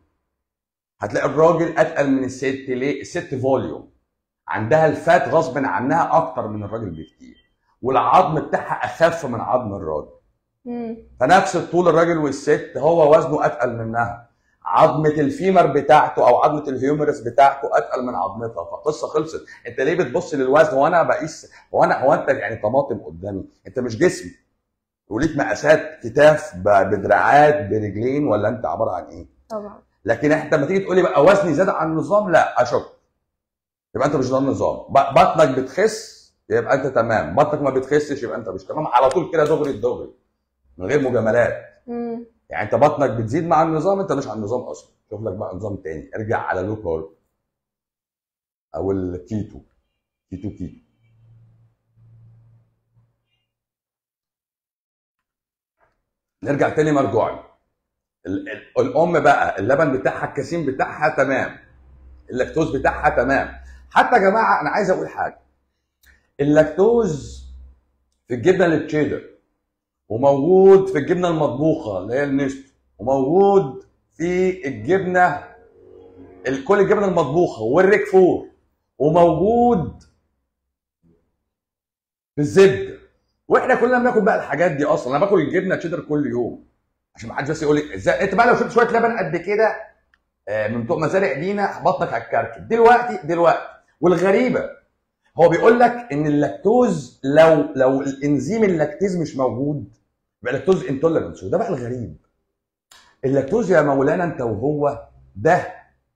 هتلاقي الراجل اتقل من الست ليه؟ الست فوليوم عندها الفات غصب عنها اكتر من الراجل بكتير والعظم بتاعها اخف من عظم الراجل مم. فنفس الطول الراجل والست هو وزنه اتقل منها عظمه الفيمر بتاعته او عظمه الهيومرس بتاعته اتقل من عظمتها فالقصه خلصت انت ليه بتبص للوزن هو انا بقيس هو انا هو انت يعني طماطم قدامي انت مش جسم وليك مقاسات كتاف ب- بدراعات برجلين ولا انت عباره عن ايه طبعا لكن انت لما تيجي تقول لي بقى وزني زاد عن النظام لا اشك يبقى انت مش ده النظام ب- بطنك بتخس يبقى انت تمام بطنك ما بتخسش يبقى انت مش تمام على طول كده دغري الدغري من غير مجاملات مم. يعني انت بطنك بتزيد مع النظام انت مش على النظام اصلا شوف لك بقى نظام تاني ارجع على لو كارب او الكيتو كيتو كيتو نرجع تاني مرجوعي ال- ال- الام بقى اللبن بتاعها الكاسين بتاعها تمام اللاكتوز بتاعها تمام حتى يا جماعه انا عايز اقول حاجه اللاكتوز في الجبنه التشيدر وموجود في الجبنه المطبوخه اللي هي النستو وموجود في الجبنه ال- كل الجبنه المطبوخه والريك فور وموجود في الزبده واحنا كلنا بناكل بقى الحاجات دي اصلا انا باكل الجبنه تشيدر كل يوم عشان ما حدش بس يقول لي ازاي انت بقى لو شربت شويه لبن قد كده آه، من بتوع مزارع دينا بطنك هتكركب دلوقتي دلوقتي والغريبه هو بيقول لك ان اللاكتوز لو لو الانزيم اللاكتيز مش موجود يبقى لاكتوز انتولرنس وده بقى الغريب اللاكتوز يا مولانا انت وهو ده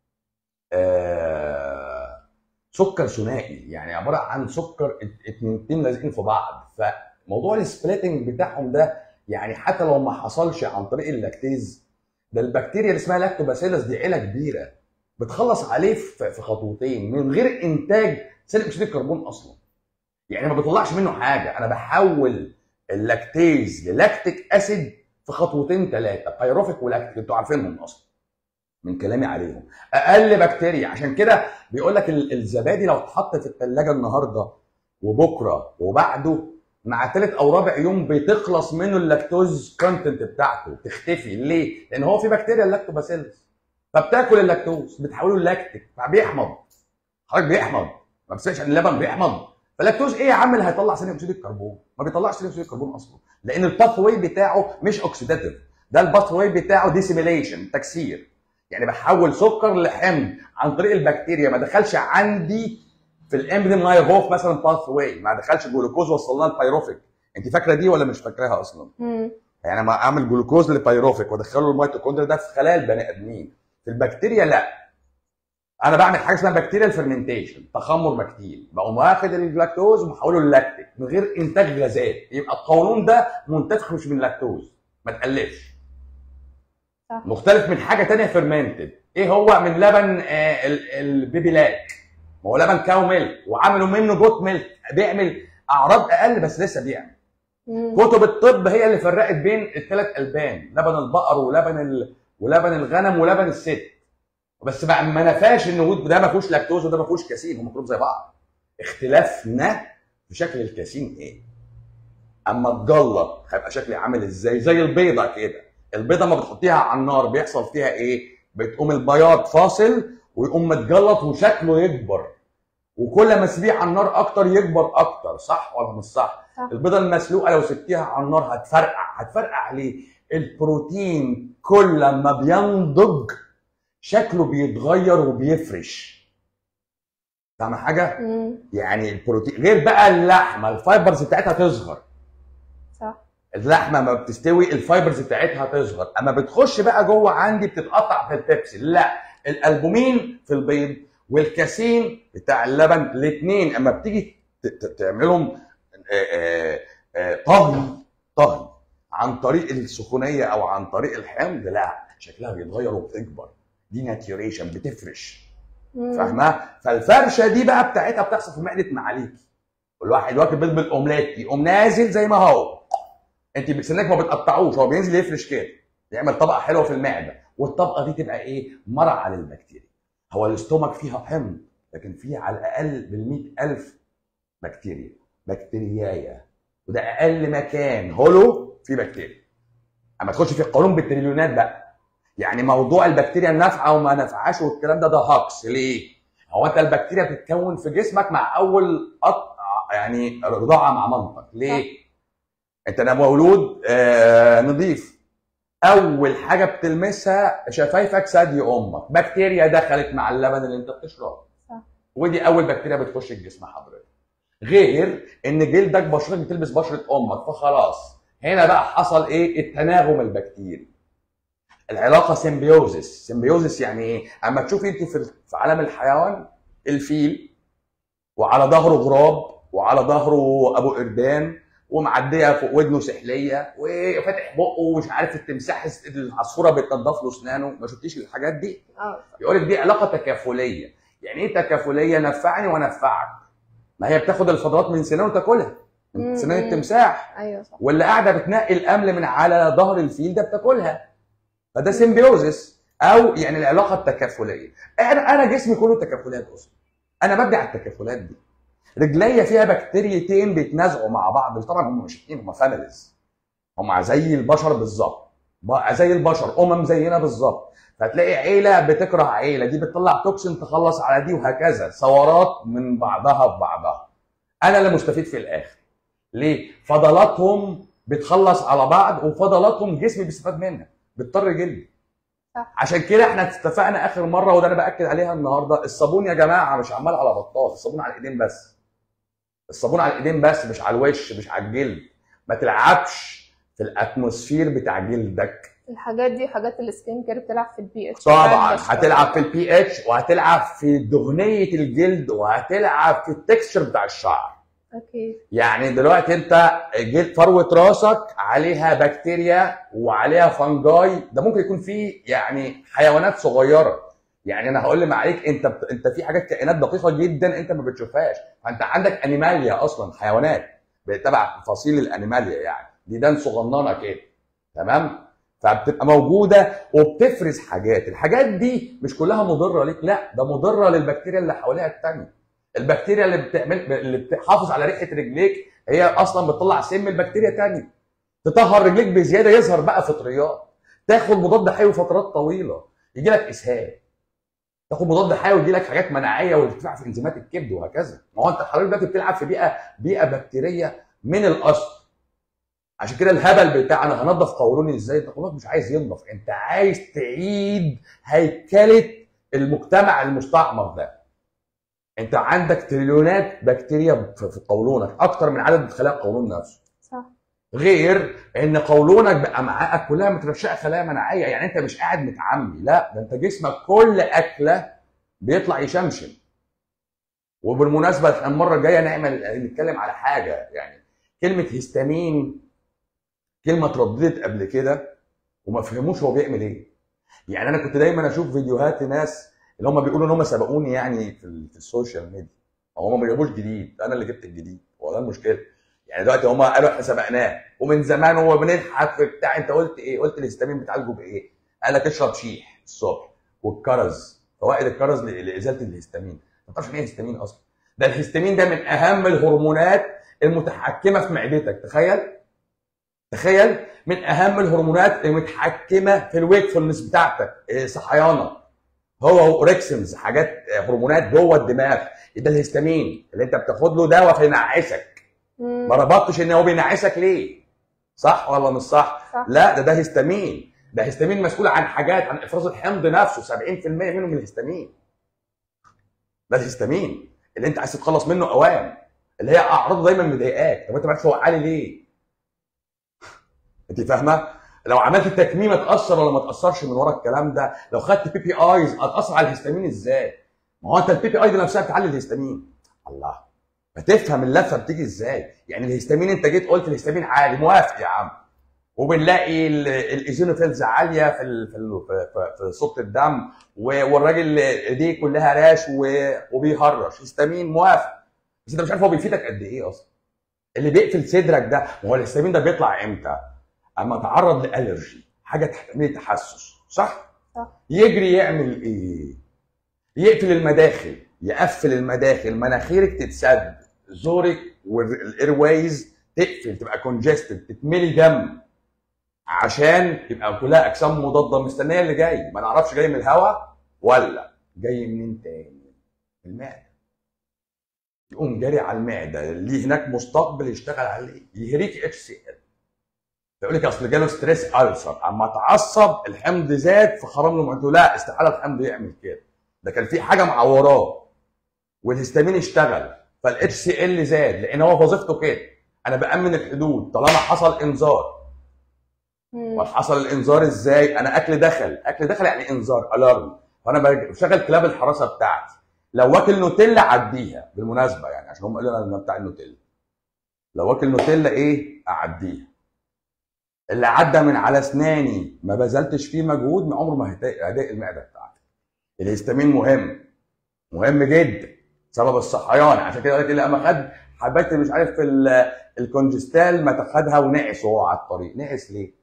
آه سكر ثنائي يعني عباره عن سكر ات- اتنين لازقين في بعض فموضوع السبليتنج بتاعهم ده يعني حتى لو ما حصلش عن طريق اللاكتيز ده البكتيريا اللي اسمها لاكتوباسيلس دي عيله كبيره بتخلص عليه في في خطوتين من غير انتاج ثاني اكسيد الكربون اصلا يعني ما بيطلعش منه حاجه انا بحول اللاكتيز للاكتيك اسيد في خطوتين ثلاثه بايروفيك ولاكتيك انتوا عارفينهم اصلا من كلامي عليهم اقل بكتيريا عشان كده بيقول لك ال- الزبادي لو اتحط في الثلاجه النهارده وبكره وبعده مع ثالث او رابع يوم بتخلص منه اللاكتوز كونتنت بتاعته تختفي ليه؟ لان هو في بكتيريا اللاكتوباسيلس فبتاكل اللاكتوز بتحوله لاكتيك فبيحمض حضرتك بيحمض ما بتسمعش عن اللبن بيحمض فاللاكتوز ايه يا عم اللي هيطلع ثاني اكسيد الكربون؟ ما بيطلعش ثاني اكسيد الكربون اصلا لان الباث واي بتاعه مش اوكسيداتيف ده الباث واي بتاعه ديسيميليشن تكسير يعني بحول سكر لحمض عن طريق البكتيريا ما دخلش عندي في الامبري ماير هوف مثلا باث واي ما دخلش جلوكوز وصلنا البيروفيك انت فاكره دي ولا مش فاكراها اصلا؟ مم. يعني لما اعمل جلوكوز للبيروفيك وادخله الميتوكوندريا ده في خلايا البني ادمين في البكتيريا لا انا بعمل حاجه اسمها بكتيريال فيرمنتيشن تخمر بكتيري بقوم واخد اللاكتوز ومحوله للاكتيك من غير انتاج غازات يبقى القولون ده منتفخ مش من لاكتوز ما تقلفش صح مختلف من حاجه تانية فيرمنتد ايه هو من لبن آه ال- البيبي لاك ما هو لبن كاو ميلك وعملوا منه جوت ميلك بيعمل اعراض اقل بس لسه بيعمل مم. كتب الطب هي اللي فرقت بين الثلاث البان لبن البقر ولبن ال... ولبن الغنم ولبن الست بس ما ما نفاش ان وجود- ده ما فيهوش لاكتوز وده ما فيهوش كاسين هم كلهم زي بعض اختلافنا في شكل الكاسين ايه اما الجله هيبقى شكلي عامل ازاي زي البيضه كده البيضه ما بتحطيها على النار بيحصل فيها ايه بتقوم البياض فاصل ويقوم متجلط وشكله يكبر وكل ما تسيبيه على النار اكتر يكبر اكتر صح ولا مش صح صح. البيضه المسلوقه لو سبتيها على النار هتفرقع هتفرقع ليه البروتين كل ما بينضج شكله بيتغير وبيفرش فاهم حاجه مم. يعني البروتين غير بقى اللحمه الفايبرز بتاعتها تصغر صح اللحمه ما بتستوي الفايبرز بتاعتها تصغر اما بتخش بقى جوه عندي بتتقطع في البيبسي لا الالبومين في البيض والكاسين بتاع اللبن الاثنين اما بتيجي ت- ت- تعملهم آه، آه، آه، طهي طهي عن طريق السخونيه او عن طريق الحمض لا شكلها بيتغير وبتكبر دي ناتيوريشن بتفرش مم. فاهمه فالفرشه دي بقى بتاعتها بتحصل في معده معاليكي الواحد واكل بيض بالاومليت يقوم نازل زي ما هو انت بسنك ما بتقطعوش هو بينزل يفرش كده يعمل طبقه حلوه في المعده والطبقه دي تبقى ايه مرعى للبكتيريا هو الاستومك فيها حمض لكن فيه على الاقل بال ألف بكتيريا بكتيريايه وده اقل مكان هولو فيه بكتيريا اما تخش في القولون بالتريليونات بقى يعني موضوع البكتيريا النافعه وما نافعاش والكلام ده ده هاكس ليه؟ هو انت البكتيريا بتتكون في جسمك مع اول قطع يعني رضاعه مع مامتك ليه؟ انت انا مولود آه نظيف اول حاجه بتلمسها شفايفك ثدي امك بكتيريا دخلت مع اللبن اللي انت بتشربه صح. ودي اول بكتيريا بتخش الجسم حضرتك غير ان جلدك بشرتك بتلبس بشره امك فخلاص هنا بقى حصل ايه التناغم البكتيري العلاقه سيمبيوزس سيمبيوزس يعني ايه اما تشوفي انت في في عالم الحيوان الفيل وعلى ظهره غراب وعلى ظهره ابو قردان ومعديه فوق ودنه سحليه وفاتح بقه ومش عارف التمساح العصفوره بتنضف له اسنانه ما شفتيش الحاجات دي اه يقول لك دي علاقه تكافليه يعني ايه تكافليه نفعني ونفعك ما هي بتاخد الفضلات من سنانه وتاكلها من مم. سنان التمساح ايوه صح واللي قاعده بتنقي الامل من على ظهر الفيل ده بتاكلها فده سيمبيوزس او يعني العلاقه التكافليه انا انا جسمي كله تكافلات اصلا انا مبني على التكافلات دي رجليا فيها بكتيريتين بيتنازعوا مع بعض طبعا هم مش اتنين هم فاميليز هم زي البشر بالظبط بقى زي البشر امم زينا بالظبط فتلاقي عيله بتكره عيله دي بتطلع توكسين تخلص على دي وهكذا ثورات من بعضها ببعضها انا اللي مستفيد في الاخر ليه فضلاتهم بتخلص على بعض وفضلاتهم جسمي بيستفاد منها بيضطر جلدي صح. عشان كده احنا اتفقنا اخر مره وده انا باكد عليها النهارده الصابون يا جماعه مش عمال على بطال الصابون على الايدين بس الصابون على الايدين بس مش على الوش مش على الجلد ما تلعبش في الاتموسفير بتاع جلدك الحاجات دي حاجات السكين كير بتلعب في البي اتش طبعا هتلعب في البي اتش وهتلعب في دهنيه الجلد وهتلعب في التكستشر بتاع الشعر اوكي يعني دلوقتي انت جلد فروه راسك عليها بكتيريا وعليها فنجاي ده ممكن يكون فيه يعني حيوانات صغيره يعني انا هقول لما عليك انت بت... انت في حاجات كائنات دقيقه جدا انت ما بتشوفهاش فانت عندك انيماليا اصلا حيوانات تبع فصيل الانيماليا يعني ديدان صغننه كده تمام فبتبقى موجوده وبتفرز حاجات الحاجات دي مش كلها مضره ليك لا ده مضره للبكتيريا اللي حواليها التانية البكتيريا اللي بتعمل اللي بتحافظ على ريحه رجليك هي اصلا بتطلع سم البكتيريا تانية تطهر رجليك بزياده يظهر بقى فطريات تاخد مضاد حيوي فترات طويله يجي لك اسهال تاخد مضاد حيوي يجي لك حاجات مناعيه وارتفاع في انزيمات الكبد وهكذا ما هو انت حضرتك دلوقتي بتلعب في بيئه بيئه بكتيريه من الاصل عشان كده الهبل بتاع انا هنضف قولوني ازاي انت قولونك مش عايز ينضف انت عايز تعيد هيكله المجتمع المستعمر ده انت عندك تريليونات بكتيريا في قولونك اكتر من عدد خلايا القولون نفسه صح غير ان قولونك بامعائك كلها مترشقه خلايا مناعيه يعني انت مش قاعد متعمي لا ده انت جسمك كل اكله بيطلع يشمشم وبالمناسبه احنا المره الجايه نعمل نتكلم على حاجه يعني كلمه هيستامين كلمه اترددت قبل كده وما فهموش هو بيعمل ايه يعني انا كنت دايما اشوف فيديوهات ناس اللي هم بيقولوا ان هم سبقوني يعني في, ال- في السوشيال ميديا او هم ما جابوش جديد انا اللي جبت الجديد هو ده المشكله يعني دلوقتي هم قالوا احنا سبقناه ومن زمان هو بنضحك في بتاع انت قلت ايه؟ قلت الهستامين بتعالجه بايه؟ قال لك اشرب شيح الصبح والكرز فوائد الكرز ل- لازاله الهستامين ما تعرفش ايه هستامين اصلا ده الهستامين ده من اهم الهرمونات المتحكمه في معدتك تخيل تخيل من اهم الهرمونات المتحكمه في الويكفولنس بتاعتك إيه، صحيانك هو اوركسنز حاجات آه، هرمونات جوه الدماغ ده الهستامين اللي انت بتاخد له دواء فينعسك مم. ما ربطتش ان هو بينعسك ليه صح ولا مش صح صح لا ده ده هستامين ده هستامين مسؤول عن حاجات عن افراز الحمض نفسه 70% منه من الهستامين ده الهستامين اللي انت عايز تتخلص منه اوام اللي هي اعراضه دايما مضايقاك طب انت ما عارفش هو عالي ليه انت فاهمه لو عملت تكميمه تاثر ولا ما تاثرش من ورا الكلام ده لو خدت بي بي ايز هتاثر على الهستامين ازاي ما هو انت البي بي اي دي نفسها بتعلي الهستامين الله فتفهم اللفه بتيجي ازاي يعني الهستامين انت جيت قلت الهستامين عالي موافق يا عم وبنلاقي ال- الايزينوفيلز عاليه في ال- في ال- في- في- في صوت الدم و- والراجل ايديه كلها راش و- وبيهرش هستامين موافق بس انت مش عارف هو بيفيدك قد ايه اصلا اللي بيقفل صدرك ده ما هو الهستامين ده بيطلع امتى؟ اما تعرض لالرجي حاجه تحتمل تحسس صح؟ صح. يجري يعمل ايه؟ يقفل المداخل يقفل المداخل مناخيرك تتسد زورك والايروايز تقفل تبقى كونجستد تتملي دم عشان يبقى كلها اجسام مضاده مستنيه اللي جاي ما نعرفش جاي من الهواء ولا جاي منين تاني من المعده يقوم جاري على المعده اللي هناك مستقبل يشتغل عليه يهريك اتش سي ال يقول لك اصل جاله ستريس السر اما اتعصب الحمض زاد فخرم له معدته لا استحاله الحمض يعمل كده ده كان في حاجه معوراه والهستامين اشتغل فالاتش سي ال زاد لان هو وظيفته كده انا بامن الحدود طالما حصل انذار مم. وحصل الانذار ازاي انا اكل دخل اكل دخل يعني انذار الارم فانا بشغل كلاب الحراسه بتاعتي لو واكل نوتيلا عديها بالمناسبه يعني عشان هم قالوا لنا انا بتاع النوتيلا لو واكل نوتيلا ايه اعديها اللي عدى من على اسناني ما بذلتش فيه مجهود ما عمره ما هيضايق هيضايق المعده بتاعتك الهستامين مهم مهم جدا سبب الصحيان عشان كده قلت لي اما خد حبيت مش عارف في ال- الكونجستال ما تاخدها ونعس وهو على الطريق نعس ليه؟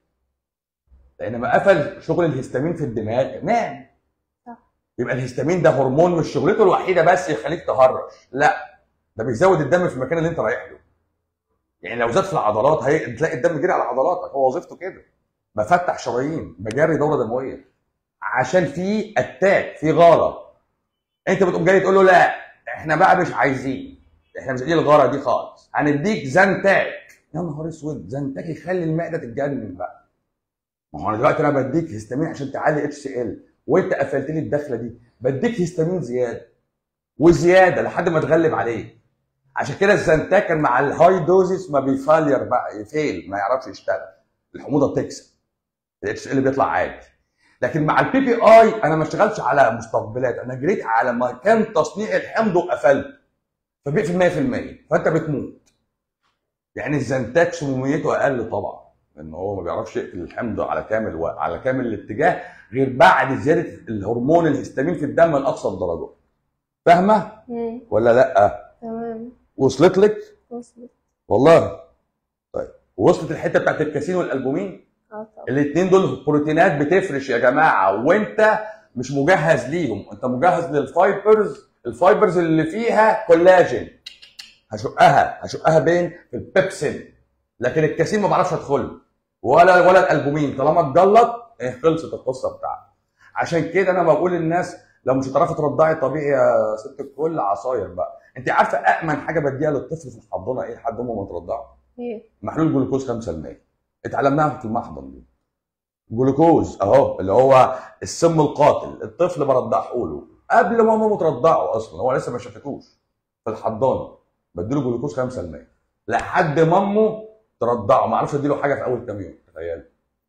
لان ما قفل شغل الهستامين في الدماغ نام صح. يبقى الهستامين ده هرمون مش شغلته الوحيده بس يخليك تهرش لا ده بيزود الدم في المكان اللي انت رايح له يعني لو زاد في العضلات هي... تلاقي الدم جري على عضلاتك هو وظيفته كده بفتح شرايين بجري دوره دمويه عشان في اتاك في غاره انت بتقوم جاي تقول له لا احنا بقى مش عايزين احنا مش عايزين الغاره دي خالص هنديك زنتاك يا نهار اسود زنتاك يخلي المعده تتجنن بقى ما هو انا دلوقتي انا بديك هيستامين عشان تعلي اتش سي ال وانت قفلت لي الدخله دي بديك هيستامين زياده وزياده لحد ما تغلب عليه عشان كده الزنتاك كان مع الهاي دوزز ما بيفالير بقى يفيل ما يعرفش يشتغل الحموضه بتكسب الاتش ال بيطلع عادي لكن مع البي بي اي انا ما اشتغلتش على مستقبلات انا جريت على مكان تصنيع الحمض وقفلت فبيقفل 100% فانت بتموت يعني الزنتاك سموميته اقل طبعا لان هو ما بيعرفش يقفل الحمض على كامل و... على كامل الاتجاه غير بعد زياده الهرمون الهستامين في الدم لاقصى الدرجات فاهمه مم. ولا لا تمام وصلت لك وصلت والله طيب وصلت الحته بتاعت الكاسين والالبومين اه طبعا الاثنين دول بروتينات بتفرش يا جماعه وانت مش مجهز ليهم انت مجهز للفايبرز الفايبرز اللي فيها كولاجين هشقها هشقها بين في البيبسين لكن الكاسين ما بعرفش ادخله ولا ولا الالبومين طالما اتجلط إيه، خلصت القصه بتاعتي عشان كده انا بقول للناس لو مش هتعرفي ترضعي طبيعي يا ست الكل عصاير بقى انت عارفه امن حاجه بديها للطفل في الحضانه ايه لحد امه ما ترضعه ايه محلول جلوكوز 5% اتعلمناها في المحضن دي جلوكوز اهو اللي هو السم القاتل الطفل برضعه له قبل ما مامته ترضعه اصلا هو لسه ما شافتوش في الحضانه بديله جلوكوز 5% لحد ما امه ترضعه ما اعرفش اديله حاجه في اول كام يوم تخيل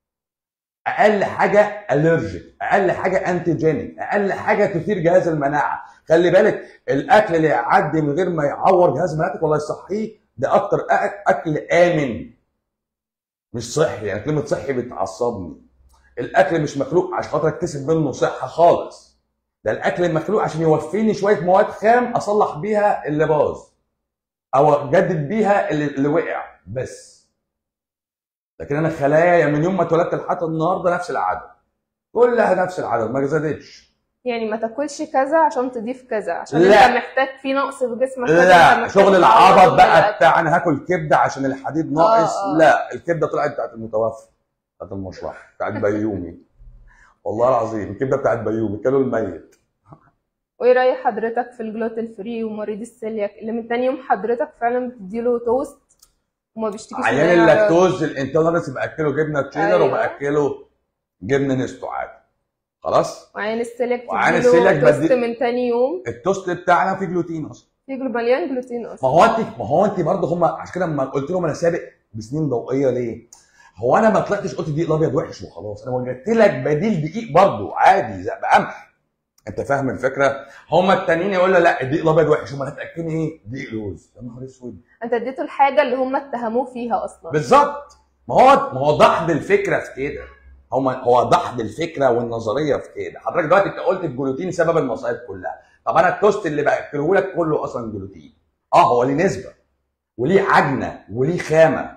اقل حاجه الرجيك اقل حاجه انتيجينيك اقل حاجه تثير جهاز المناعه خلي بالك الاكل اللي يعدي من غير ما يعور جهاز مناعتك والله يصحيه ده اكتر أك- اكل امن مش صحي يعني كلمه صحي بتعصبني الاكل مش مخلوق عشان خاطر اكتسب منه صحه خالص ده الاكل مخلوق عشان يوفيني شويه مواد خام اصلح بيها اللي باظ او اجدد بيها اللي, اللي وقع بس لكن انا خلايا من يوم ما اتولدت لحد النهارده نفس العدد كلها نفس العدد ما زادتش يعني ما تاكلش كذا عشان تضيف كذا عشان لا. انت محتاج في نقص في جسمك كذا، لا انت محتاج شغل تعوضه العبط بقى بالأكل. بتاع انا هاكل كبده عشان الحديد ناقص آه. لا الكبده طلعت بتاعت المتوفى بتاعت المشرح بتاعت بيومي والله العظيم الكبده بتاعت بيومي كانوا الميت وايه رأي حضرتك في الجلوتين فري ومريض السيلياك اللي من تاني يوم حضرتك فعلا بتديله توست وما بيشتكيش عيان من أي اللاكتوز الانتولرنس باكله جبنه تشيدر أيوة. وباكله جبنه نستو عادي خلاص وعين السيلياك وعين تديله السيلياك توست بدي- من تاني يوم التوست بتاعنا فيه جلوتين اصلا في جلو- مليان جلوتين ما اصلا هو انت ما هو انت برضه هم عشان كده لما قلت لهم انا سابق بسنين ضوئيه ليه؟ هو انا ما طلعتش قلت دقيق الابيض وحش وخلاص انا وجدت لك بديل دقيق برضه عادي زي بقمح انت فاهم الفكره؟ هم التانيين يقول لي لا الدقيق الابيض وحش امال هتاكلني ايه؟ دقيق لوز يا نهار اسود انت اديته الحاجه اللي هم اتهموه فيها اصلا بالظبط ما هو ما هو دحض الفكره في كده هو هو دحض الفكره والنظريه في كده حضرتك دلوقتي انت قلت الجلوتين سبب المصايب كلها طب انا التوست اللي باكله لك كله اصلا جلوتين اه هو ليه نسبه وليه عجنه وليه خامه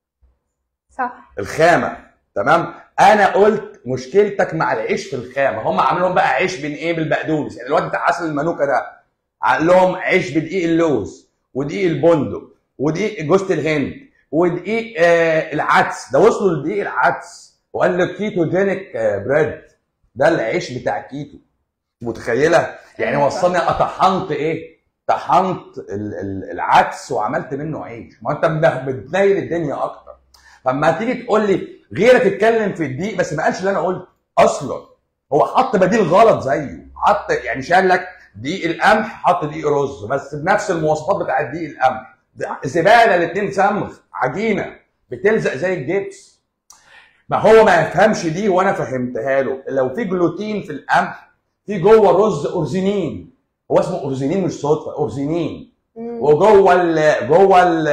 صح الخامه تمام انا قلت مشكلتك مع العيش في الخامه هم عاملين لهم بقى عيش من ايه بالبقدونس يعني الواد بتاع عسل المانوكا ده عامل لهم عيش بدقيق اللوز ودقيق البندق ودقيق جوزة الهند ودقيق آه العدس ده وصلوا لدقيق العدس وقال لك كيتوجينيك آه بريد ده العيش بتاع كيتو متخيله يعني أيوة. وصلني اطحنت ايه طحنت ال- ال- العدس وعملت منه عيش ما انت بت- بتنيل الدنيا اكتر فلما تيجي تقول لي غيرك اتكلم في الدقيق بس ما قالش اللي انا قلت اصلا هو حط بديل غلط زيه حط يعني شال لك دقيق القمح حط دقيق رز بس بنفس المواصفات بتاعت دقيق القمح ده زباله الاثنين سمغ عجينه بتلزق زي الجبس ما هو ما يفهمش دي وانا فهمتها له لو في جلوتين في القمح في جوه الرز اورزينين هو اسمه اورزينين مش صدفه اورزينين مم. وجوه ال جوه ال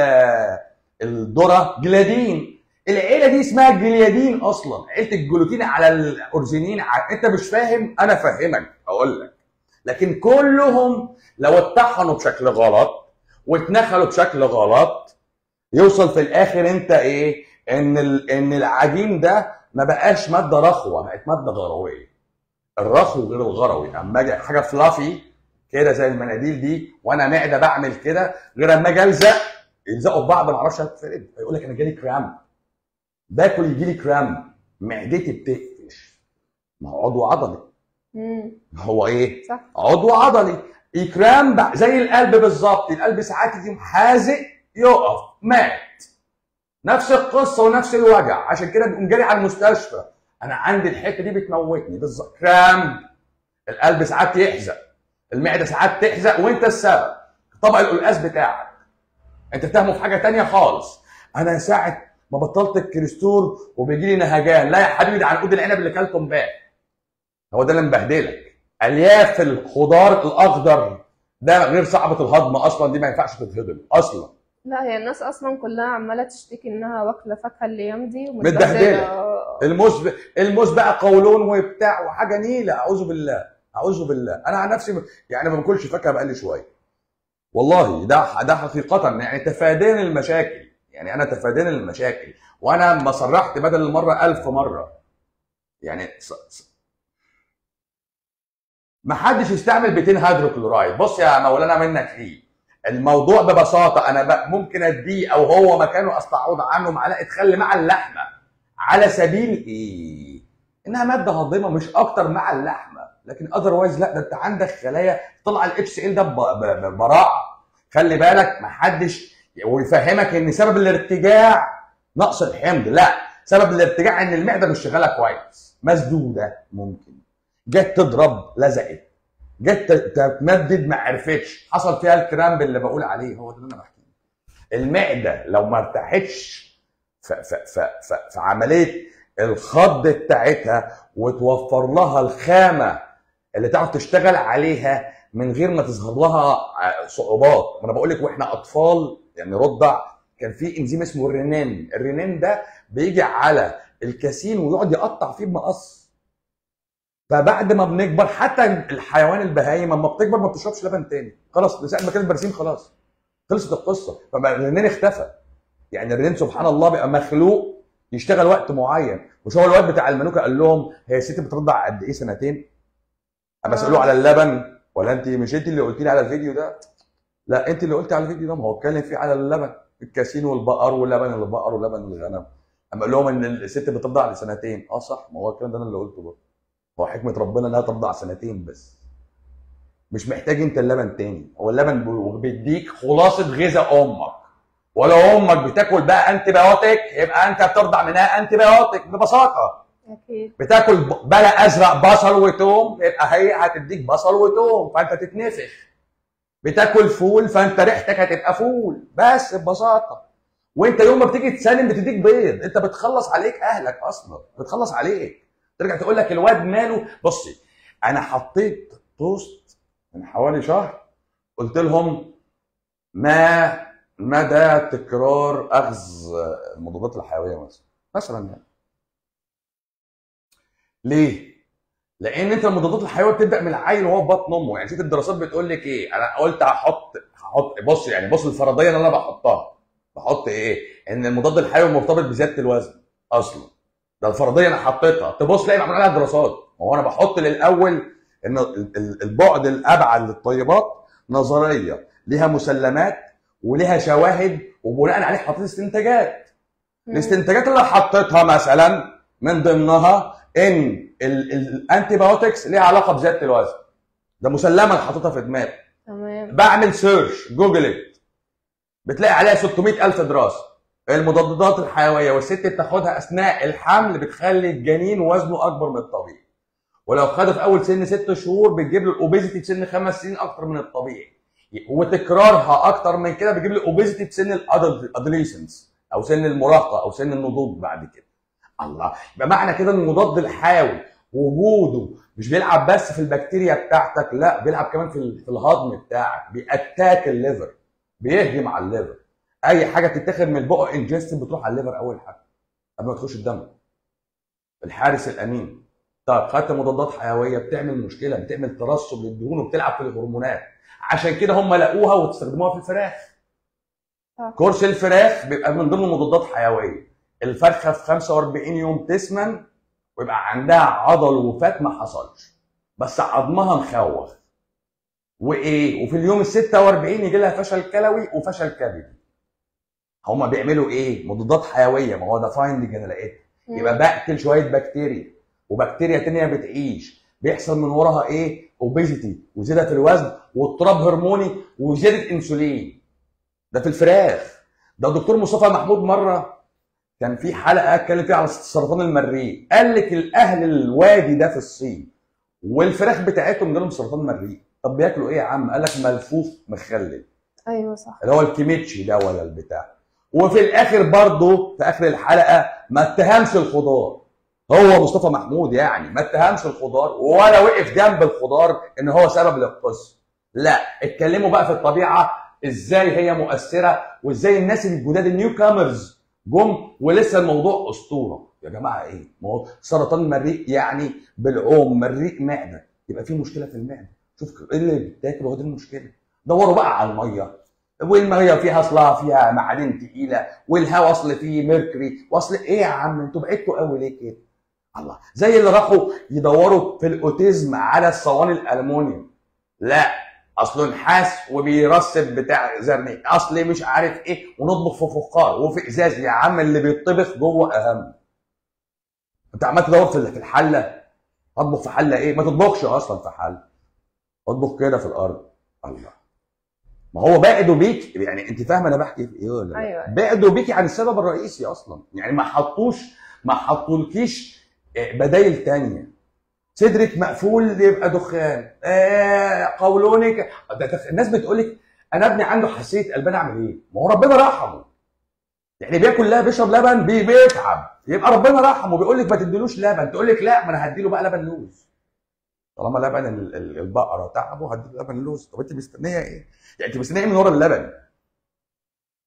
الذره جلادين العيله دي اسمها جليادين اصلا عيله الجلوتين على الاورزينين ع- انت مش فاهم انا فاهمك اقول لك لكن كلهم لو اتطحنوا بشكل غلط واتنخلوا بشكل غلط يوصل في الاخر انت ايه ان ال- ان العجين ده ما بقاش ماده رخوه بقت ماده غرويه الرخو غير الغروي اما اجي حاجه فلافي كده زي المناديل دي وانا معده بعمل كده غير اما اجي الزق يلزقوا في بعض ما اعرفش اتفرد يقول لك انا جالي كرام باكل يجي لي كرام معدتي بتقفش ما هو عضو عضلي مم. هو ايه صح عضو عضلي اكرام بقى زي القلب بالظبط القلب ساعات يجي حازق يقف مات نفس القصه ونفس الوجع عشان كده بيقوم جاري على المستشفى انا عندي الحته دي بتموتني بالظبط كرام القلب ساعات يحزق المعده ساعات تحزق وانت السبب طبق القلقاس بتاعك انت فاهمه في حاجه تانية خالص انا ساعه ما بطلت الكريستور وبيجي لي نهجان لا يا حبيبي ده عنقود العنب اللي كلته امبارح هو ده اللي مبهدلك الياف الخضار الاخضر ده غير صعبه الهضم اصلا دي ما ينفعش تتهضم اصلا لا هي الناس اصلا كلها عماله تشتكي انها واكله فاكهه الايام دي متبهدلة. آه. الموز الموز بقى قولون وبتاع وحاجه نيله اعوذ بالله اعوذ بالله انا عن نفسي يعني ما باكلش فاكهه بقالي شويه والله ده ده حقيقه يعني تفادين المشاكل يعني انا تفادين المشاكل وانا ما صرحت بدل المره ألف مره يعني ص... ص... ما حدش يستعمل 200 هيدروكلورايد بص يا مولانا منك ليه الموضوع ببساطه انا ب... ممكن اديه او هو مكانه استعوض عنه معلقه خل مع اللحمه على سبيل ايه انها ماده هضمه مش اكتر مع اللحمه لكن اذروايز لا ده انت عندك خلايا طلع الاتش ال ده ب- ب- ببراعه خلي بالك محدش ويفهمك ان سبب الارتجاع نقص الحمض لا سبب الارتجاع ان المعده مش شغاله كويس مسدوده ممكن جت تضرب لزقت جت تتمدد ما عرفتش حصل فيها الكرامب اللي بقول عليه هو ده اللي انا بحكيه المعده لو ما ارتاحتش ف- ف- ف- ف- في عمليه الخض بتاعتها وتوفر لها الخامه اللي تعرف تشتغل عليها من غير ما تظهر لها ع- صعوبات ما انا بقول لك واحنا اطفال يعني رضع كان في انزيم اسمه الرنين الرنين ده بيجي على الكاسين ويقعد يقطع فيه بمقص فبعد ما بنكبر حتى الحيوان البهايم لما بتكبر ما بتشربش لبن تاني خلاص من ساعه ما كانت برسيم خلاص خلصت القصه فالرنين اختفى يعني الرنين سبحان الله بيبقى مخلوق يشتغل وقت معين مش هو الواد بتاع المنوكه قال لهم هي الست بترضع قد ايه سنتين؟ اما سالوه على اللبن ولا انت مش انت اللي قلت لي على الفيديو ده؟ لا انت اللي قلت على الفيديو ده ما هو اتكلم فيه على اللبن الكاسين والبقر ولبن البقر ولبن الغنم اما قال لهم ان الست بترضع لسنتين اه صح ما هو الكلام ده انا اللي قلته برضه هو حكمه ربنا انها ترضع سنتين بس مش محتاج انت اللبن تاني هو اللبن بيديك خلاصه غذاء امك ولو امك بتاكل بقى انتي بايوتيك يبقى انت بترضع منها انتي بايوتيك ببساطه اكيد بتاكل ب- بلا ازرق بصل وتوم يبقى هي هتديك بصل وتوم فانت تتنفخ بتاكل فول فانت ريحتك هتبقى فول بس ببساطه وانت يوم ما بتيجي تسلم بتديك بيض انت بتخلص عليك اهلك اصلا بتخلص عليك ترجع تقول لك الواد ماله بصي انا حطيت بوست من حوالي شهر قلت لهم ما مدى تكرار اخذ المضادات الحيويه مثلا مثلا يعني ليه؟ لان انت المضادات الحيويه بتبدا من العيل وهو في بطن امه يعني شوف الدراسات بتقول لك ايه انا قلت هحط هحط بص يعني بص الفرضيه اللي انا بحطها بحط ايه؟ ان المضاد الحيوي مرتبط بزياده الوزن اصلا ده الفرضيه انا حطيتها تبص تلاقي معمول عليها دراسات ما هو انا بحط للاول ان ال- ال- البعد الابعد للطيبات نظريه ليها مسلمات وليها شواهد وبناء عليه حطيت استنتاجات الاستنتاجات اللي حطيتها مثلا من ضمنها ان الانتي بايوتكس ليها علاقه بزياده الوزن ده مسلمه اللي حاططها في دماغي تمام بعمل سيرش جوجلت بتلاقي عليها 600 الف دراسه المضادات الحيويه والست بتاخدها اثناء الحمل بتخلي الجنين وزنه اكبر من الطبيعي ولو خده في اول سن ست شهور بتجيب له الاوبيزيتي في سن خمس سنين اكتر من الطبيعي وتكرارها اكتر من كده بتجيب له الاوبيزيتي في سن الادوليسنس او سن المراهقه او سن النضوج بعد كده الله يبقى معنى كده ان المضاد الحيوي وجوده مش بيلعب بس في البكتيريا بتاعتك لا بيلعب كمان في ال- في الهضم بتاعك بيأتاك الليفر بيهجم على الليفر اي حاجه تتاخد من البق انجستد بتروح على الليفر اول حاجه قبل ما تخش الدم الحارس الامين طب خدت مضادات حيويه بتعمل مشكله بتعمل ترسب للدهون وبتلعب في الهرمونات عشان كده هم لقوها وتستخدموها في الفراخ صح. كورس الفراخ بيبقى من ضمن مضادات حيويه الفرخه في 45 يوم تسمن ويبقى عندها عضل وفات ما حصلش بس عظمها مخوخ وايه وفي اليوم ال 46 يجي لها فشل كلوي وفشل كبدي هما بيعملوا ايه مضادات حيويه ما هو ده فايندنج انا لقيته يبقى بقتل شويه بكتيريا وبكتيريا تانية بتعيش بيحصل من وراها ايه اوبيزيتي وزياده في الوزن واضطراب هرموني وزياده انسولين ده في الفراخ ده الدكتور مصطفى محمود مره كان في حلقه اتكلم فيها على سرطان المريء قال لك الاهل الوادي ده في الصين والفراخ بتاعتهم جالهم سرطان مريء طب بياكلوا ايه يا عم قال لك ملفوف مخلل ايوه صح اللي هو الكيميتشي ده ولا البتاع وفي الاخر برضه في اخر الحلقه ما اتهمش الخضار هو مصطفى محمود يعني ما اتهمش الخضار ولا وقف جنب الخضار ان هو سبب للقصه لا اتكلموا بقى في الطبيعه ازاي هي مؤثره وازاي الناس الجداد النيو كامرز جم ولسه الموضوع اسطوره يا جماعه ايه ما هو سرطان المريء يعني بالعوم مريء معده يبقى في مشكله في المعده شوف ايه اللي بتاكل هو دي المشكله دوروا بقى على الميه والميه فيها اصلها فيها معادن تقيله والهواء اصل فيه ميركوري واصل ايه يا عم انتوا بعدتوا قوي ليه كده الله زي اللي راحوا يدوروا في الاوتيزم على الصواني الالومنيوم لا اصله نحاس وبيرسب بتاع زرنيك اصل مش عارف ايه ونطبخ في فخار وفي ازاز يا عم اللي بيطبخ جوه اهم انت عمال تدور في في الحله اطبخ في حله ايه ما تطبخش اصلا في حله اطبخ كده في الارض الله ما هو بعدوا بيك يعني انت فاهمه انا بحكي في ايه ولا لا؟ أيوة. بعدوا بيكي عن السبب الرئيسي اصلا يعني ما حطوش ما حطولكيش بدايل تانية صدرك مقفول يبقى دخان آه قولونك ده ده الناس بتقول لك انا ابني عنده حساسيه قلبان اعمل ايه؟ ما هو ربنا رحمه يعني بياكل لا بيشرب لبن بي- بيتعب يبقى ربنا رحمه بيقول لك ما تديلوش لبن تقول لك لا ما انا هديله بقى لبن لوز طالما لبن ال- ال- البقره تعبه هديله لبن لوز طب انت مستنيه ايه؟ يعني انت مستنيه إيه من ورا اللبن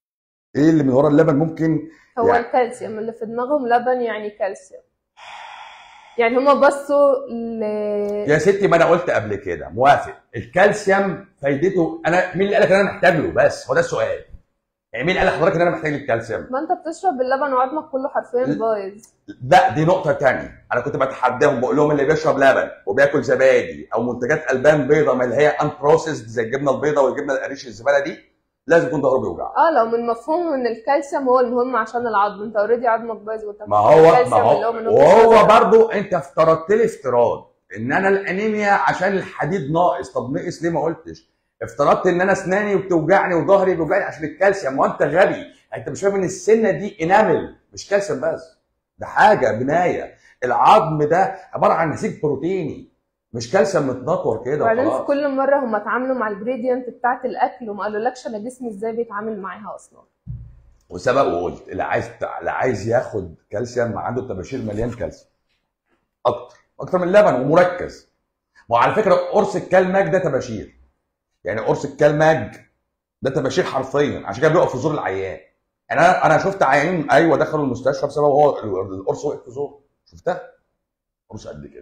ايه اللي من ورا اللبن ممكن هو يعني- الكالسيوم اللي في دماغهم لبن يعني كالسيوم يعني هما بصوا ل يا ستي ما انا قلت قبل كده موافق الكالسيوم فايدته انا مين اللي قالك ان انا محتاج له بس هو ده السؤال يعني مين قال لحضرتك ان انا محتاج للكالسيوم ما انت بتشرب اللبن وعظمك كله حرفيا بايظ لا دي نقطة تانية، أنا كنت بتحداهم بقول لهم اللي بيشرب لبن وبياكل زبادي أو منتجات ألبان بيضة من اللي هي ان بروسيسد زي الجبنة البيضة والجبنة القريش الزبالة دي لازم يكون ظهره بيوجعه. اه لو من مفهوم ان الكالسيوم هو المهم عشان العظم انت اوريدي عظمك بايظ وانت ما هو ما الكالسيوم اللي هو من وجهة وهو نظرك. برضو أنت افترضت لي افتراض إن أنا الأنيميا عشان الحديد ناقص، طب نقص ليه ما قلتش؟ افترضت إن أنا أسناني بتوجعني وظهري بيوجعني عشان الكالسيوم وأنت غبي، أنت مش فاهم إن السنة دي انامل مش كالسيوم بس. ده حاجة بناية، العظم ده عبارة عن نسيج بروتيني مش كالسيوم متنطور كده وبعدين في وخلاص. كل مره هم اتعاملوا مع الجريدينت بتاعت الاكل وما قالولكش انا جسمي ازاي بيتعامل معاها اصلا وسبق وقلت اللي عايز اللي عايز ياخد كالسيوم عنده الطباشير مليان كالسيوم اكتر اكتر من اللبن ومركز وعلى فكره قرص الكالماج ده طباشير يعني قرص الكالماج ده طباشير حرفيا عشان كده بيقف في زور العيان يعني انا انا شفت عيانين ايوه دخلوا المستشفى بسبب هو القرص وقف في زور شفتها قرص قد كده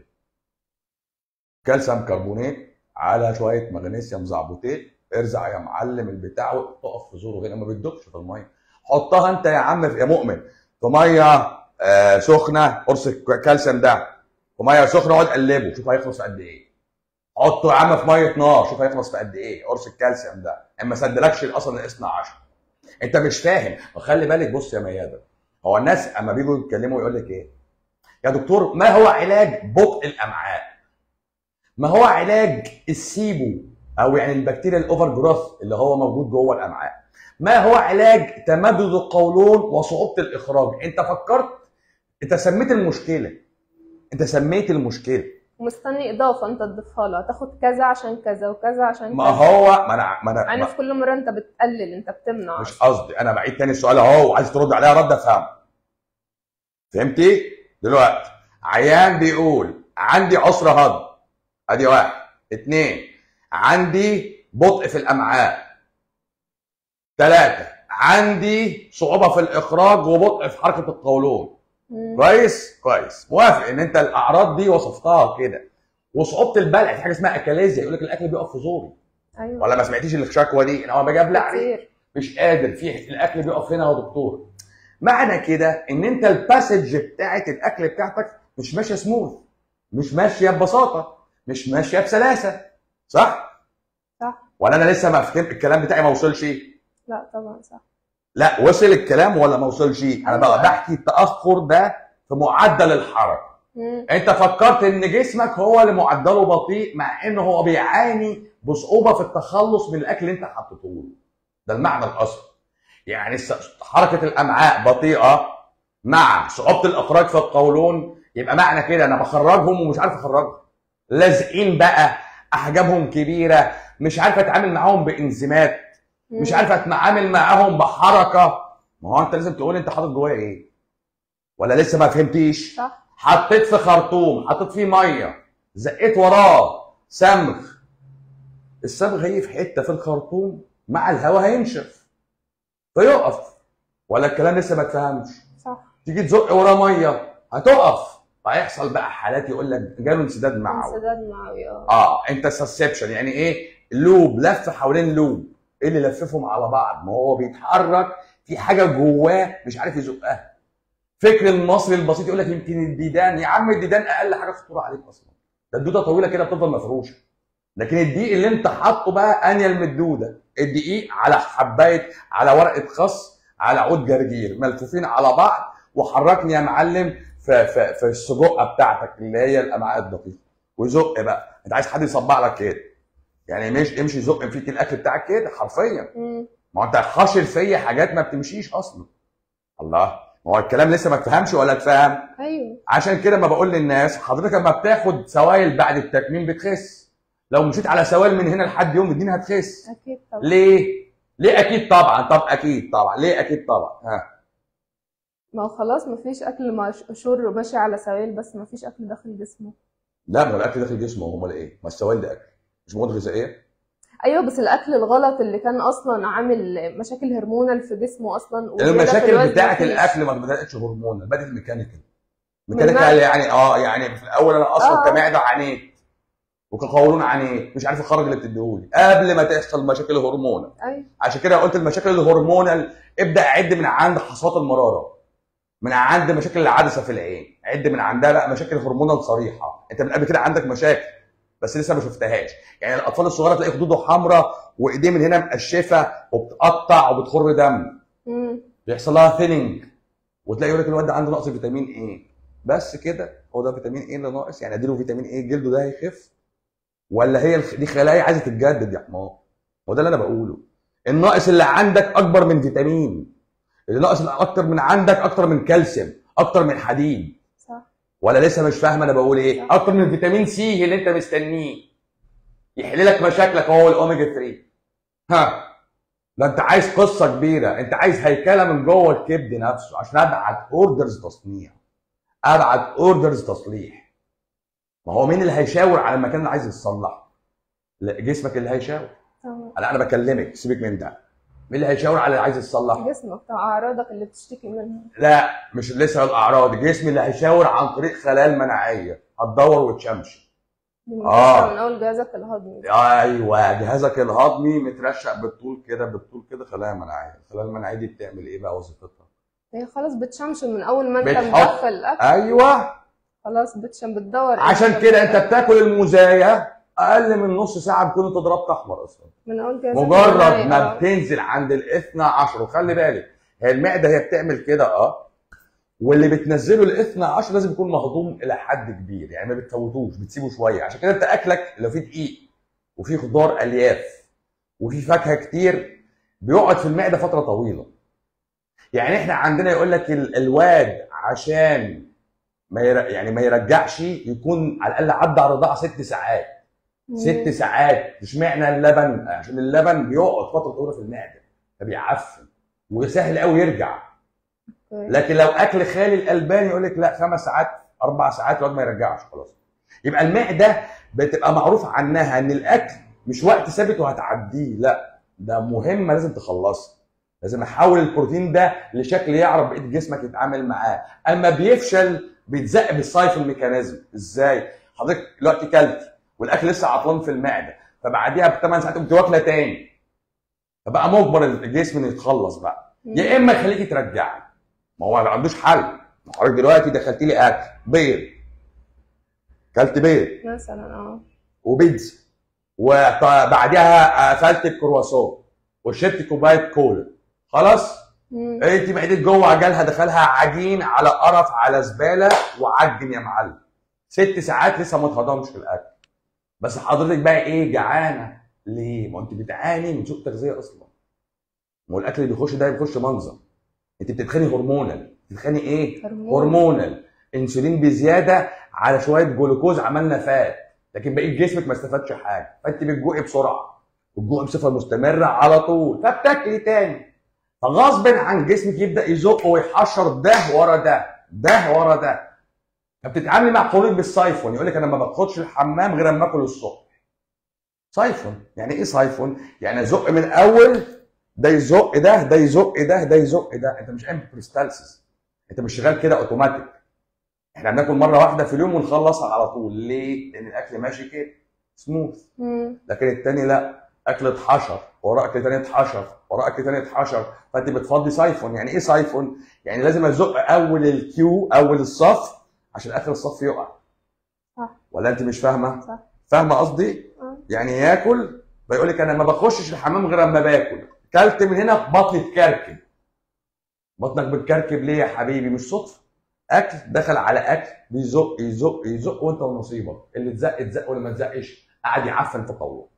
كالسيوم كربونات على شويه مغنيسيوم زعبوتيت ارزع يا معلم البتاع تقف في زوره هنا ما بتدوبش في الميه حطها انت يا عم في يا مؤمن في ميه آه سخنه قرص الكالسيوم ده في ميه سخنه اقعد قلبه شوف هيخلص في قد ايه حطه يا عم في ميه نار شوف هيخلص في قد ايه قرص الكالسيوم ده اما سدلكش اصلا الاثنى عشر انت مش فاهم وخلي بالك بص يا ميادة هو الناس اما بيجوا يتكلموا يقول لك ايه يا دكتور ما هو علاج بطء الامعاء ما هو علاج السيبو او يعني البكتيريا الاوفر جروث اللي هو موجود جوه الامعاء ما هو علاج تمدد القولون وصعوبه الاخراج انت فكرت انت سميت المشكله انت سميت المشكله ومستني اضافه انت تضيفها له هتاخد كذا عشان كذا وكذا عشان ما كذا هو ما انا ما انا يعني ما في كل مره انت بتقلل انت بتمنع مش قصدي انا بعيد تاني السؤال اهو عايز ترد عليها رد افهم فهمتي دلوقتي عيان بيقول عندي عسر هضم ادي واحد اتنين عندي بطء في الامعاء ثلاثة عندي صعوبة في الإخراج وبطء في حركة القولون مم. كويس كويس موافق ان انت الاعراض دي وصفتها كده وصعوبه البلع في حاجه اسمها اكاليزيا يقول لك الاكل بيقف في زوري ايوه ولا ما سمعتيش الشكوى دي ان هو باجي ابلع كتير مش قادر في الاكل بيقف هنا يا دكتور معنى كده ان انت الباسج بتاعت الاكل بتاعتك مش ماشيه سموث مش ماشيه ببساطه مش ماشيه بسلاسه صح صح ولا انا لسه ما فهمت الكلام بتاعي ما وصلش لا طبعا صح لا وصل الكلام ولا ما وصلش انا بقى بحكي التاخر ده في معدل الحركه مم. انت فكرت ان جسمك هو اللي معدله بطيء مع انه هو بيعاني بصعوبه في التخلص من الاكل اللي انت حطيته له ده المعنى الاصلي يعني الس- حركه الامعاء بطيئه مع صعوبه الاخراج في القولون يبقى معنى كده انا بخرجهم ومش عارف اخرجهم لازقين بقى احجامهم كبيره مش عارف اتعامل معاهم بانزيمات مش مم. عارف اتعامل معاهم بحركه ما هو انت لازم تقول انت حاطط جوايا ايه ولا لسه ما فهمتيش صح حطيت في خرطوم حطيت فيه ميه زقيت وراه صمغ الصمغ هيجي في حته في الخرطوم مع الهواء هينشف فيقف ولا الكلام لسه ما اتفهمش صح تيجي تزق وراه ميه هتقف هيحصل بقى حالات يقول لك جاله انسداد معوي انسداد معوي اه اه انت سسبشن يعني ايه لوب لف حوالين لوب ايه اللي لففهم على بعض ما هو بيتحرك في حاجه جواه مش عارف يزقها فكر المصري البسيط يقول لك يمكن الديدان يا عم الديدان اقل حاجه خطوره عليك اصلا ده الدوده طويله كده بتفضل مفروشه لكن الدقيق اللي انت حاطه بقى انيل من الدوده الدقيق على حبايه على ورقه خس على عود جرجير ملفوفين على بعض وحركني يا معلم في في في السجقه بتاعتك اللي هي الامعاء الدقيقه وزق بقى انت عايز حد يصبع لك كده يعني مش امشي زق فيك الاكل بتاعك كده حرفيا مم. ما هو انت حاشر فيا حاجات ما بتمشيش اصلا الله ما هو الكلام لسه ما اتفهمش ولا اتفهم ايوه عشان كده ما بقول للناس حضرتك لما بتاخد سوائل بعد التكميم بتخس لو مشيت على سوائل من هنا لحد يوم الدين هتخس اكيد طبعا ليه ليه اكيد طبعا طب اكيد طبعا ليه اكيد طبعا ها ما هو خلاص مفيش اكل مشهور ماشي على سوائل بس مفيش اكل داخل جسمه لا ما هو الاكل داخل جسمه امال ايه ما السوائل ده اكل مش مواد غذائيه ايوه بس الاكل الغلط اللي كان اصلا عامل مشاكل هرمونال في جسمه اصلا وزيادة في المشاكل الوزن بتاعه مفيش. الاكل ما بداتش هرمون بدات ميكانيكال من ميكانيكال المعدة. يعني اه يعني في الاول انا اصلا آه. كمعده عانيت وكقولون عانيت مش عارف اخرج اللي بتديهولي قبل ما تحصل مشاكل هرمونال ايوه عشان كده قلت المشاكل الهرمونال ابدا عد من عند حصوات المراره من عند مشاكل العدسه في العين عد من عندها بقى مشاكل هرمونال صريحه انت من قبل كده عندك مشاكل بس لسه ما شفتهاش يعني الاطفال الصغيره تلاقي خدوده حمراء وايديه من هنا مقشفه وبتقطع وبتخر دم مم. بيحصل لها ثيننج وتلاقي يقول لك الواد ده عنده نقص فيتامين ايه بس كده هو ده فيتامين ايه اللي ناقص يعني اديله فيتامين ايه جلده ده هيخف ولا هي الخ- دي خلايا عايزه تتجدد يا حمار هو ده اللي انا بقوله الناقص اللي عندك اكبر من فيتامين اللي ناقص اكتر من عندك اكتر من كالسيوم اكتر من حديد صح ولا لسه مش فاهم انا بقول ايه صح. اكتر من فيتامين سي اللي انت مستنيه يحل لك مشاكلك هو الاوميجا 3 ها ده انت عايز قصه كبيره انت عايز هيكله من جوه الكبد نفسه عشان ابعت اوردرز تصنيع ابعت اوردرز تصليح ما هو مين اللي هيشاور على المكان اللي عايز يتصلح لا جسمك اللي هيشاور تمام لا انا بكلمك سيبك من ده مين اللي هيشاور على اللي عايز يتصلح جسمك بتاع اعراضك اللي بتشتكي منها لا مش لسه الاعراض الجسم اللي هيشاور عن طريق خلايا المناعيه هتدور وتشمشم دي آه. منتشرة من اول جهازك الهضمي ايوه جهازك الهضمي مترشق بالطول كده بالطول كده خلايا مناعيه الخلايا المناعيه دي بتعمل ايه بقى وظيفتها هي خلاص بتشمشم من اول ما انت بتحط- مدخل الاكل ايوه خلاص بتشم بتدور عشان كده انت بتاكل المزايا اقل من نص ساعه بتكون انت ضربت احمر اصلا من اول جهازك مجرد المناعي، ما آه. بتنزل عند الاثنى عشر وخلي بالك هي المعده هي بتعمل كده اه واللي بتنزله الاثنى عشر لازم يكون مهضوم الى حد كبير يعني ما بتفوتوش بتسيبه شويه عشان كده انت اكلك لو فيه دقيق وفيه خضار الياف وفيه فاكهه كتير بيقعد في المعده فتره طويله يعني احنا عندنا يقول لك ال- الواد عشان ما ير... يعني ما يرجعش يكون على الاقل عدى على الرضاعه ست ساعات ست مم. ساعات اشمعنى اللبن عشان اللبن بيقعد فتره طويله في المعده فبيعفن وسهل قوي يرجع أوكي. لكن لو اكل خالي الالباني يقول لك لا خمس ساعات اربع ساعات الواد ما يرجعش خلاص يبقى المعده بتبقى معروف عنها ان الاكل مش وقت ثابت وهتعديه لا ده مهمه لازم تخلصها لازم احول البروتين ده لشكل يعرف بقيه جسمك يتعامل معاه اما بيفشل بيتزق بالسايف الميكانيزم ازاي حضرتك دلوقتي كلت والاكل لسه عطلان في المعده فبعديها بثمان ساعات قمت واكله تاني فبقى مجبر الجسم انه يتخلص بقى مم. يا اما يخليكي ترجعي ما هو ما عندوش حل ما حضرتك دلوقتي دخلت لي اكل بيض كلت بيض مثلا اه وبيتزا وبعديها قفلت الكرواسون وشربت كوبايه كولا خلاص مم. انت معدتك جوه جالها دخلها عجين على قرف على زباله وعجن يا معلم ست ساعات لسه ما اتهضمش في الاكل بس حضرتك بقى ايه جعانه ليه؟ ما انت بتعاني من سوء تغذيه اصلا ما هو الاكل اللي بيخش ده بيخش منظر انت بتتخني هرمونال بتتخني ايه؟ هرمون. هرمونال انسولين بزياده على شويه جلوكوز عملنا فات لكن بقيه جسمك ما استفادش حاجه فانت بتجوعي بسرعه بتجوعي بصفه مستمره على طول فبتاكلي تاني فغصب عن جسمك يبدا يزق ويحشر ده ورا ده ده ورا ده فبتتعاملي مع قولون بالسايفون يقول لك انا ما باخدش الحمام غير اما اكل الصبح سايفون يعني ايه سايفون يعني ازق من اول ده يزق ده ده يزق ده ده يزق ده انت مش قايم بريستالسيس انت مش شغال كده اوتوماتيك احنا بناكل مره واحده في اليوم ونخلصها على طول ليه لان الاكل ماشي كده سموث مم. لكن التاني لا اكل اتحشر وراه اكل تاني اتحشر وراه اكل تاني اتحشر فانت بتفضي سايفون يعني ايه سايفون يعني لازم ازق اول الكيو اول الصف عشان اخر الصف يقع صح. ولا انت مش فاهمه صح. فاهمه قصدي آه. يعني ياكل بيقول لك انا ما بخشش الحمام غير اما باكل كلت من هنا بطني تكركب بطنك بتكركب ليه يا حبيبي مش صدفه اكل دخل على اكل بيزق يزق يزق وانت ونصيبك اللي اتزق اتزق واللي ما اتزقش قعد يعفن في قولون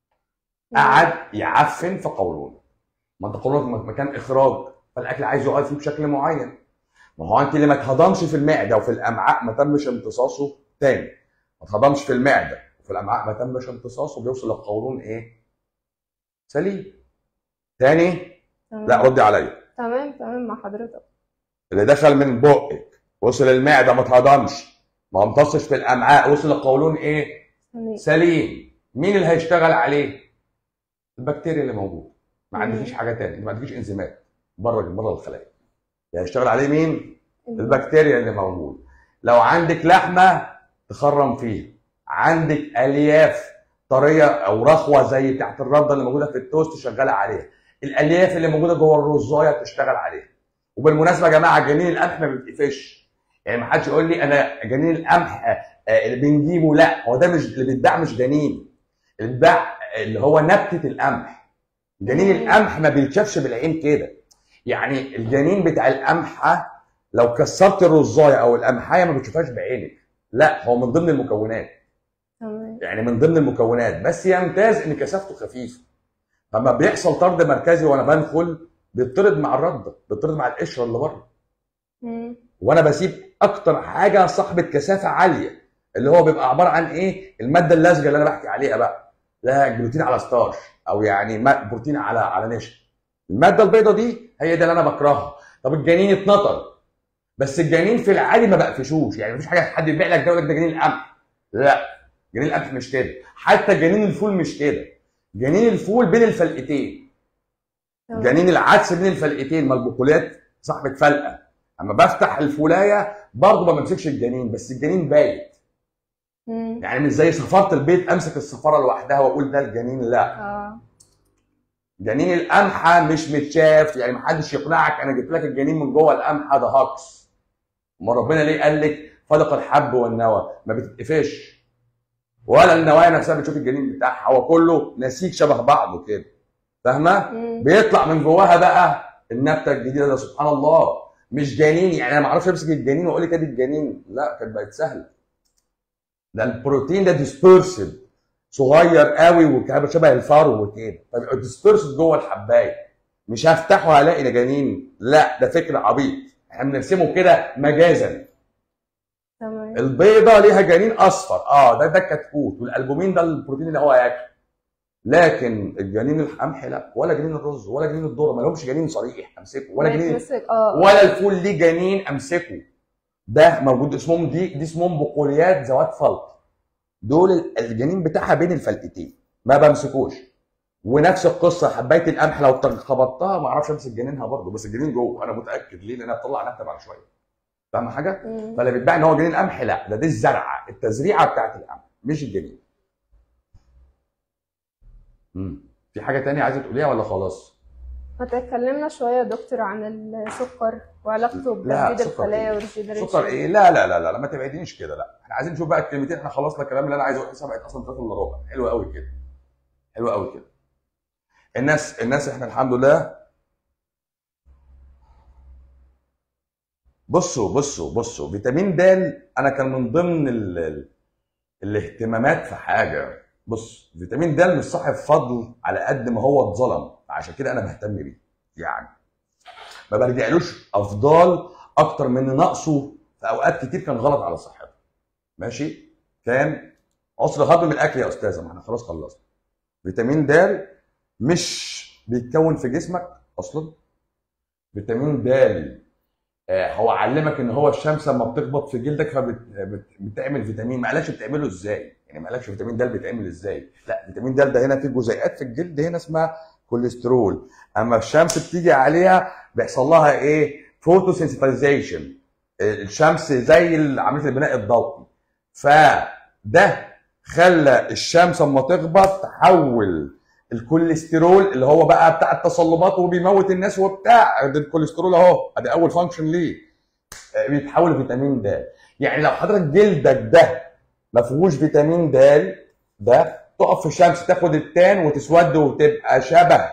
قعد يعفن في قولونه ما انت قولونك مكان اخراج فالاكل عايز يقعد فيه بشكل معين ما هو انت اللي ما اتهضمش في المعده وفي الامعاء ما تمش امتصاصه تاني ما اتهضمش في المعده وفي الامعاء ما تمش امتصاصه بيوصل للقولون ايه سليم تاني تمام. لا ردي عليا تمام تمام مع حضرتك اللي دخل من بقك وصل المعده ما اتهضمش ما امتصش في الامعاء وصل للقولون ايه تمام. سليم مين اللي هيشتغل عليه البكتيريا اللي موجوده ما مم. عندكيش حاجه تاني ما عندكيش انزيمات بره بره الخلايا يعني يشتغل عليه مين البكتيريا اللي موجوده لو عندك لحمه تخرم فيها عندك الياف طريه او رخوه زي بتاعت الرده اللي موجوده في التوست شغاله عليها الالياف اللي موجوده جوه الرزايه بتشتغل عليها وبالمناسبه يا جماعه جنين القمح ما بيتقفش يعني ما حدش يقول لي انا جنين القمح آه، اللي بنجيبه لا هو ده مش اللي بيتباع مش جنين اللي بيتباع اللي هو نبته القمح جنين مم. القمح ما بيتشافش بالعين كده يعني الجنين بتاع القمحه لو كسرت الرزايه او القمحايه ما بتشوفهاش بعينك لا هو من ضمن المكونات تمام يعني من ضمن المكونات بس يمتاز ان كثافته خفيفه لما بيحصل طرد مركزي وانا بدخل بيطرد مع الرده بيطرد مع القشره اللي بره مم. وانا بسيب اكتر حاجه صاحبه كثافه عاليه اللي هو بيبقى عباره عن ايه الماده اللزجه اللي انا بحكي عليها بقى لا بروتين على ستارش او يعني ما- بروتين على على نشا الماده البيضاء دي هي ده اللي انا بكرهها طب الجنين اتنطر بس الجنين في العادي ما بقفشوش يعني مفيش حاجه حد يبيع لك ده يقول لك ده جنين القمح لا جنين القمح مش كده حتى جنين الفول مش كده جنين الفول بين الفلقتين تمام. جنين العدس بين الفلقتين ما البقوليات صاحبه فلقه اما بفتح الفولايه برضه ما بمسكش الجنين بس الجنين بايت مم. يعني مش زي صفاره البيض امسك الصفاره لوحدها واقول ده الجنين لا اه جنين القمحه مش متشاف يعني محدش يقنعك انا جبت لك الجنين من جوه القمحه ده هاكس ما ربنا ليه قال لك فلق الحب والنوى ما بتتقفش ولا النوايا نفسها بتشوف الجنين بتاعها هو كله نسيج شبه بعضه كده فاهمه مم. بيطلع من جواها بقى النبته الجديده ده سبحان الله مش جنين يعني انا ما اعرفش امسك الجنين واقول لك ادي الجنين لا كانت بقت سهله ده البروتين ده ديسبيرسد صغير قوي وكده شبه الفرو وكده فبيبقى ديسبيرسد جوه الحبايه مش هفتحه هلاقي ده جنين لا ده فكر عبيط احنا بنرسمه كده مجازا تمام البيضه ليها جنين اصفر اه ده ده الكتكوت والالبومين ده البروتين اللي هو ياكل لكن الجنين القمح لا ولا جنين الرز ولا جنين الذره ما لهمش جنين صريح امسكه ولا ما جنين يتمسك اه ولا الفول ليه جنين امسكه ده موجود اسمهم دي دي اسمهم بقوليات ذوات فلق دول ال- الجنين بتاعها بين الفلقتين ما بمسكوش ونفس القصه حبايه القمح لو طر- خبطتها ما اعرفش امسك جنينها برضه بس الجنين جوه انا متاكد ليه لانها بتطلع نبته بعد شويه فاهم حاجه؟ مم. فاللي بيتباع ان هو جنين قمح لا ده دي الزرعه التزريعه بتاعت القمح مش الجنين مم. في حاجه تانية عايزه تقوليها ولا خلاص؟ ما اتكلمنا شوية يا دكتور عن السكر وعلاقته لا، بتجديد سكر الخلايا إيه؟ والريجنريشن سكر ايه؟ لا لا لا لا, لا ما تبعدينيش كده لا احنا عايزين نشوف بقى الكلمتين احنا خلصنا الكلام اللي انا عايز اقوله سبقت اصلا 3 الا ربع حلو قوي كده حلو قوي كده الناس الناس احنا الحمد لله بصوا بصوا بصوا فيتامين د انا كان من ضمن ال... ال... الاهتمامات في حاجه بص فيتامين د مش صاحب فضل على قد ما هو اتظلم عشان كده انا بهتم بيه يعني ما برجعلوش افضال اكتر من نقصه في اوقات كتير كان غلط على صحته ماشي كان عسر هضم من الاكل يا استاذه ما احنا خلاص خلصنا فيتامين د مش بيتكون في جسمك اصلا فيتامين د آه، هو علمك ان هو الشمس لما بتخبط في جلدك فبتعمل فيتامين ما قالكش بتعمله ازاي يعني ما قالكش فيتامين د بيتعمل ازاي لا فيتامين د ده هنا في جزيئات في الجلد هنا اسمها كوليسترول اما الشمس بتيجي عليها بيحصل لها ايه فوتوسنسيتايزيشن الشمس زي عمليه البناء الضوئي فده خلى الشمس اما تخبط تحول الكوليسترول اللي هو بقى بتاع التصلبات وبيموت الناس وبتاع ده الكوليسترول اهو ادي اول فانكشن ليه آه، بيتحول لفيتامين د يعني لو حضرتك جلدك ده ما فيهوش فيتامين د ده تقف في الشمس تاخد التان وتسود وتبقى شبه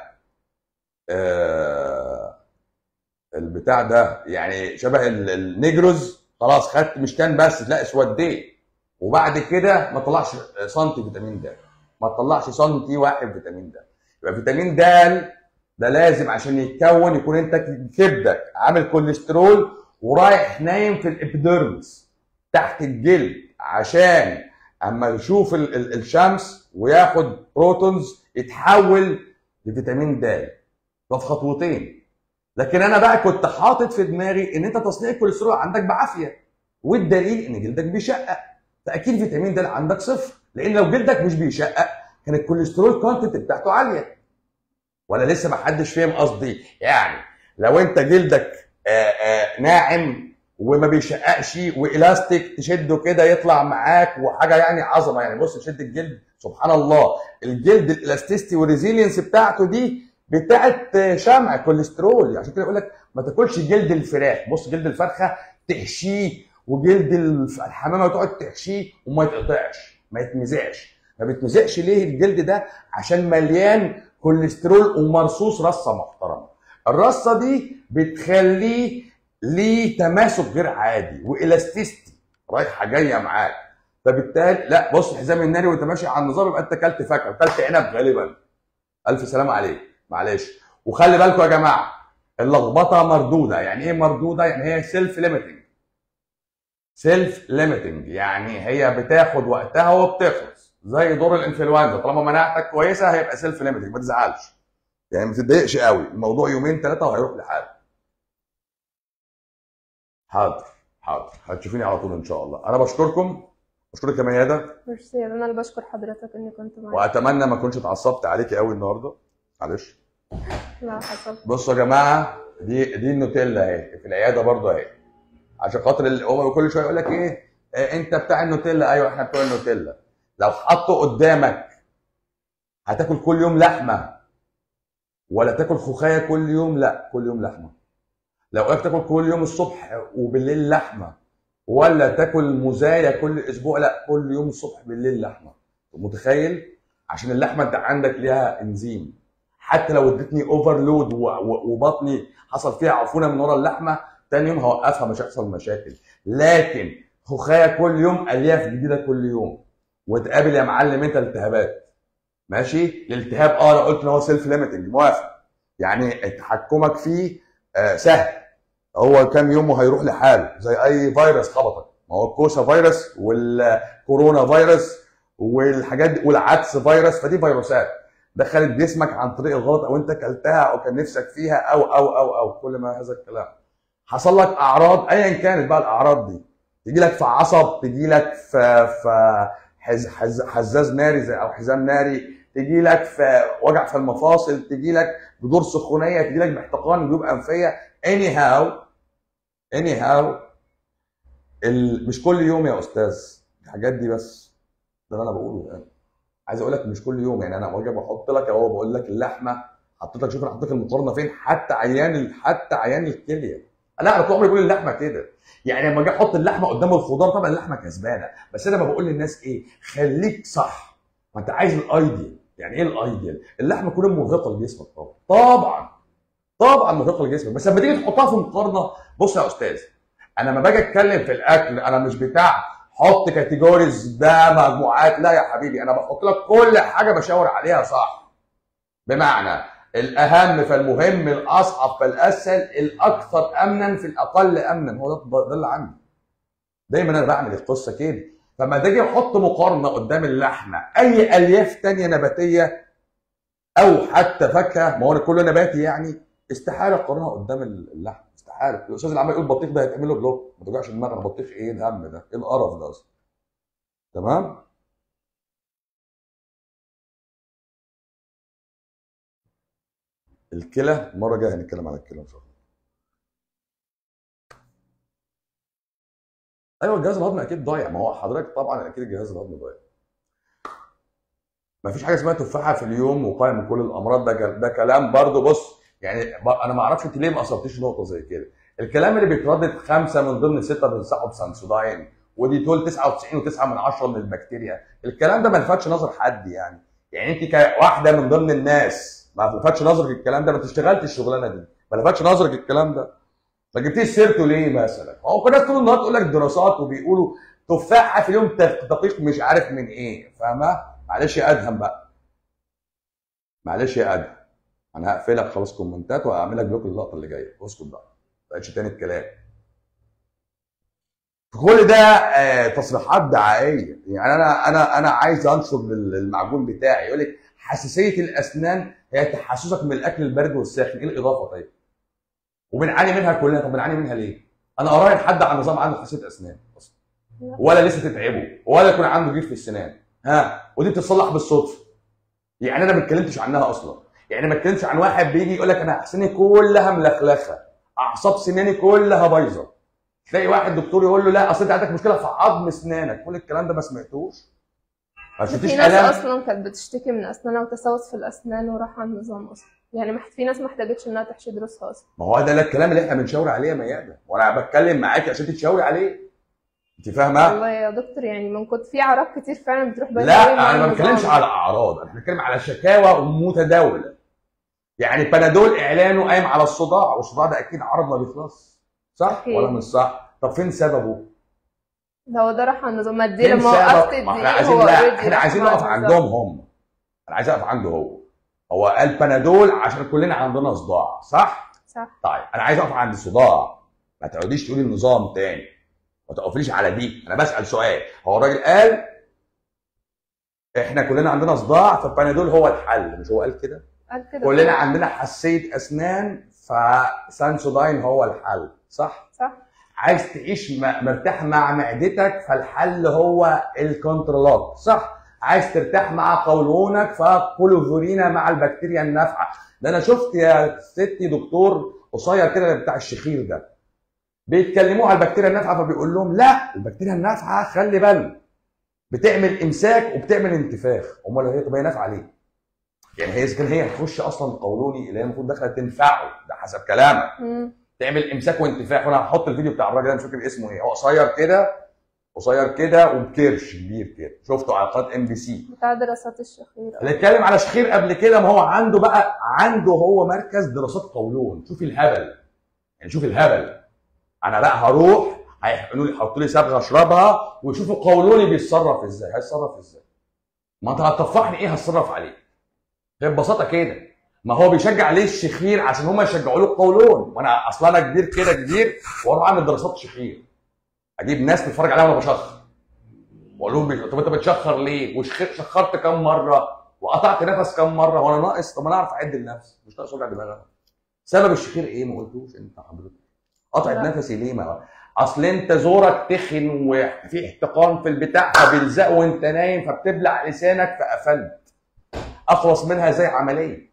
آه البتاع ده يعني شبه ال- النيجروز خلاص خدت مش تان بس لا اسوديت وبعد كده ما طلعش سنتي فيتامين د ما تطلعش سنتي واحد فيتامين د يبقى فيتامين د ده لازم عشان يتكون يكون انت كبدك عامل كوليسترول ورايح نايم في الابيديرمس تحت الجلد عشان اما يشوف ال- ال- الشمس وياخد بروتونز يتحول لفيتامين د ده في خطوتين لكن انا بقى كنت حاطط في دماغي ان انت تصنيع الكوليسترول عندك بعافيه والدليل ان جلدك بيشقق فاكيد فيتامين د عندك صفر لان لو جلدك مش بيشقق كان الكوليسترول كونتنت بتاعته عاليه ولا لسه ما حدش فهم قصدي يعني لو انت جلدك آه، آه، ناعم وما بيشققش والاستيك تشده كده يطلع معاك وحاجه يعني عظمه يعني بص تشد الجلد سبحان الله الجلد الالاستيستي والريزيلينس بتاعته دي بتاعت شمع كوليسترول عشان كده يقول لك ما تاكلش جلد الفراخ بص جلد الفرخه تحشيه وجلد الف- الحمامه تقعد تحشيه وما يتقطعش ما يتمزعش ما بيتمزعش ليه الجلد ده عشان مليان كوليسترول ومرصوص رصه محترمه الرصه دي بتخليه ليه تماسك غير عادي والاستيستي رايحه جايه معاك فبالتالي لا بص الحزام الناري وانت ماشي على النظام يبقى انت اكلت فاكهه اكلت عنب غالبا الف سلام عليك معلش وخلي بالكم يا جماعه اللخبطه مردوده يعني ايه مردوده يعني هي سيلف ليميتنج سيلف ليميتنج يعني هي بتاخد وقتها وبتخلص زي دور الانفلونزا طالما مناعتك كويسه هيبقى سيلف ليميتنج ما تزعلش يعني ما تتضايقش قوي الموضوع يومين ثلاثه وهيروح لحاله حاضر حاضر هتشوفيني على طول ان شاء الله انا بشكركم بشكرك يا ميادة ميرسي انا اللي بشكر حضرتك اني كنت معاك واتمنى ما اكونش اتعصبت عليكي قوي النهارده معلش لا حصل بصوا يا جماعه دي دي النوتيلا اهي في العياده برضه اهي عشان خاطر ال- هو كل شويه يقول لك ايه آه، انت بتاع النوتيلا ايوه احنا بتوع النوتيلا لو حطه قدامك هتاكل كل يوم لحمه ولا تاكل خوخايه كل يوم لا كل يوم لحمه لو قلت تاكل كل يوم الصبح وبالليل لحمه ولا تاكل مزايا كل اسبوع لا كل يوم الصبح بالليل لحمه متخيل عشان اللحمه انت عندك ليها انزيم حتى لو ادتني اوفرلود وبطني حصل فيها عفونه من ورا اللحمه تاني يوم هوقفها مش هيحصل مشاكل لكن خوخايه كل يوم الياف جديده كل يوم وتقابل يا معلم انت التهابات ماشي الالتهاب اه انا قلت ان هو سيلف ليميتنج موافق يعني تحكمك فيه آه سهل هو كام يوم وهيروح لحاله زي اي فيروس خبطك ما هو الكوسه فيروس والكورونا فيروس والحاجات دي والعدس فيروس فدي فيروسات دخلت جسمك عن طريق الغلط او انت اكلتها او كان نفسك فيها او او او او كل ما هذا الكلام حصل لك اعراض ايا كانت بقى الاعراض دي تجي لك في عصب تجي لك في في حز حز حزاز ناري زي او حزام ناري تجي لك في وجع في المفاصل تجي لك بدور سخونيه تجي لك باحتقان جيوب انفيه اني هاو اني هاو ال... مش كل يوم يا استاذ الحاجات دي بس ده اللي انا بقوله يعني عايز اقول لك مش كل يوم يعني انا باجي بحط لك اهو بقول لك اللحمه حطيت لك شوف انا حطيت لك المقارنه فين حتى عيان ال- حتى عيان الكليه لا انا طول عمري بقول اللحمه كده يعني لما اجي احط اللحمه قدام الخضار طبعا اللحمه كسبانه بس انا ما بقول للناس ايه خليك صح ما انت عايز الايديال يعني ايه الايديال اللحمه تكون مرهقه لجسمك طبعا طبعا طبعا مرهقه لجسمك بس لما تيجي تحطها في مقارنه بص يا استاذ انا لما باجي اتكلم في الاكل انا مش بتاع حط كاتيجوريز ده مجموعات لا يا حبيبي انا بحط لك كل حاجه بشاور عليها صح بمعنى الاهم فالمهم الاصعب فالاسهل الاكثر امنا في الاقل امنا هو ده ده اللي عندي دايما انا بعمل القصه كده فما تيجي احط مقارنه قدام اللحمه اي الياف تانية نباتيه او حتى فاكهه ما هو أنا كله نباتي يعني استحاله اقارنها قدام اللحم استحاله الاستاذ اللي عمال يقول بطيخ ده هيتعمل له بلوك ما توجعش دماغنا بطيخ ايه الهم ده ايه القرف ده اصلا تمام الكلى المره الجايه هنتكلم عن الكلى ان شاء الله ايوه الجهاز الهضمي اكيد ضايع ما هو حضرتك طبعا اكيد الجهاز الهضمي ضايع ما فيش حاجه اسمها تفاحه في اليوم وقايه من كل الامراض ده جل- ده كلام برضو بص يعني ب- انا ما اعرفش انت ليه ما اثرتيش نقطه زي كده الكلام اللي بيتردد خمسه من ضمن سته بينصحوا بسانسوداين ودي تول 99 و9 من 10 من البكتيريا الكلام ده ما لفتش نظر حد يعني يعني انت كواحده من ضمن الناس ما لفتش نظرك الكلام ده ما اشتغلتش الشغلانه دي ما لفتش نظرك الكلام ده ما جبتيش سيرته ليه مثلا هو كل الناس طول النهار تقول لك دراسات وبيقولوا تفاحه في اليوم تف- دقيق مش عارف من ايه فاهمه معلش يا ادهم بقى معلش يا ادهم انا هقفلك خلاص كومنتات وهعمل لك بلوك اللقطه اللي جايه اسكت بقى ما بقتش تاني الكلام كل ده آه، تصريحات دعائيه يعني انا انا انا عايز انشر لل- المعجون بتاعي يقول لك حساسيه الاسنان هي تحسسك من الاكل البارد والساخن ايه الاضافه طيب وبنعاني منها كلنا طب بنعاني منها ليه انا اراهن حد على النظام عنده حساسيه اسنان اصلا لا. ولا لسه تتعبه ولا يكون عنده جير في السنان ها ودي بتتصلح بالصدفه يعني انا ما اتكلمتش عنها اصلا يعني ما اتكلمش عن واحد بيجي يقول لك انا اسناني كلها ملخلخه اعصاب سناني كلها بايظه تلاقي واحد دكتور يقول له لا اصل انت عندك مشكله في عظم اسنانك كل الكلام ده ما سمعتوش ما شفتيش في ناس الام اصلا كانت بتشتكي من اسنانها وتسوس في الاسنان وراح على النظام اصلا يعني مح- في ناس ما احتاجتش انها تحشي ضروسها اصلا ما هو ده الكلام اللي احنا بنشاور عليه يا ميادة وانا بتكلم معاكي عشان تشاوري عليه انت فاهمه والله يا دكتور يعني من كنت في اعراض كتير فعلا بتروح باينة لا قوي مع انا ما النظام. بتكلمش على اعراض انا بتكلم على شكاوى متداوله يعني بنادول اعلانه قايم على الصداع والصداع ده اكيد عرض ما بيخلص صح أكيد. ولا مش صح طب فين سببه ده هو ده راح على النظام ما ادي فين لما وقفت سبب ما احنا الدقيق عايزين هو لا already احنا راح عايزين مع نقف النظام. عندهم هم انا عايز اقف عنده هو هو قال بنادول عشان كلنا عندنا صداع صح صح طيب انا عايز اقف عند الصداع ما تقعديش تقولي النظام تاني ما تقفليش على دي انا بسال سؤال هو الراجل قال احنا كلنا عندنا صداع فالبنادول هو الحل مش هو قال كده قال كده كلنا عندنا حساسيه اسنان فسانسوداين هو الحل صح صح عايز تعيش م- مرتاح مع معدتك فالحل هو الكنترولات صح عايز ترتاح مع قولونك فكلوفورينا مع البكتيريا النافعه ده انا شفت يا ستي دكتور قصير كده بتاع الشخير ده بيتكلموا على البكتيريا النافعه فبيقول لهم لا البكتيريا النافعه خلي بالك بتعمل امساك وبتعمل انتفاخ امال هي طب هي نافعه ليه؟ يعني هي اذا كان هي هتخش اصلا قولوني اللي هي المفروض داخله تنفعه ده حسب كلامك مم. تعمل امساك وانتفاخ وانا هحط الفيديو بتاع الراجل ده مش فاكر اسمه ايه هو قصير كده قصير كده وبكرش كبير كده شفته على قناه ام بي سي بتاع دراسات الشخير اللي اتكلم على شخير قبل كده ما هو عنده بقى عنده هو مركز دراسات قولون شوف الهبل يعني شوف الهبل انا بقى هروح هيحقنوا لي يحطوا لي صبغه اشربها ويشوفوا قولوني بيتصرف ازاي هيتصرف ازاي ما انت هتطفحني ايه هتصرف عليه هي ببساطه كده ما هو بيشجع ليه الشخير عشان هم يشجعوا له القولون وانا اصلا انا كبير كده كبير واروح اعمل دراسات شخير اجيب ناس تتفرج عليها وانا بشخر واقول لهم بي- طب انت بتشخر ليه وشخرت كام مره وقطعت نفس كام مره وانا ناقص طب انا اعرف اعد النفس مش ناقص وجع دماغ أنا. سبب الشخير ايه ما قلتوش انت حضرتك قطعت لا. نفسي ليه ما اصل انت زورك تخن وفي احتقان في البتاع فبيلزق وانت نايم فبتبلع لسانك فقفلت اخلص منها زي عمليه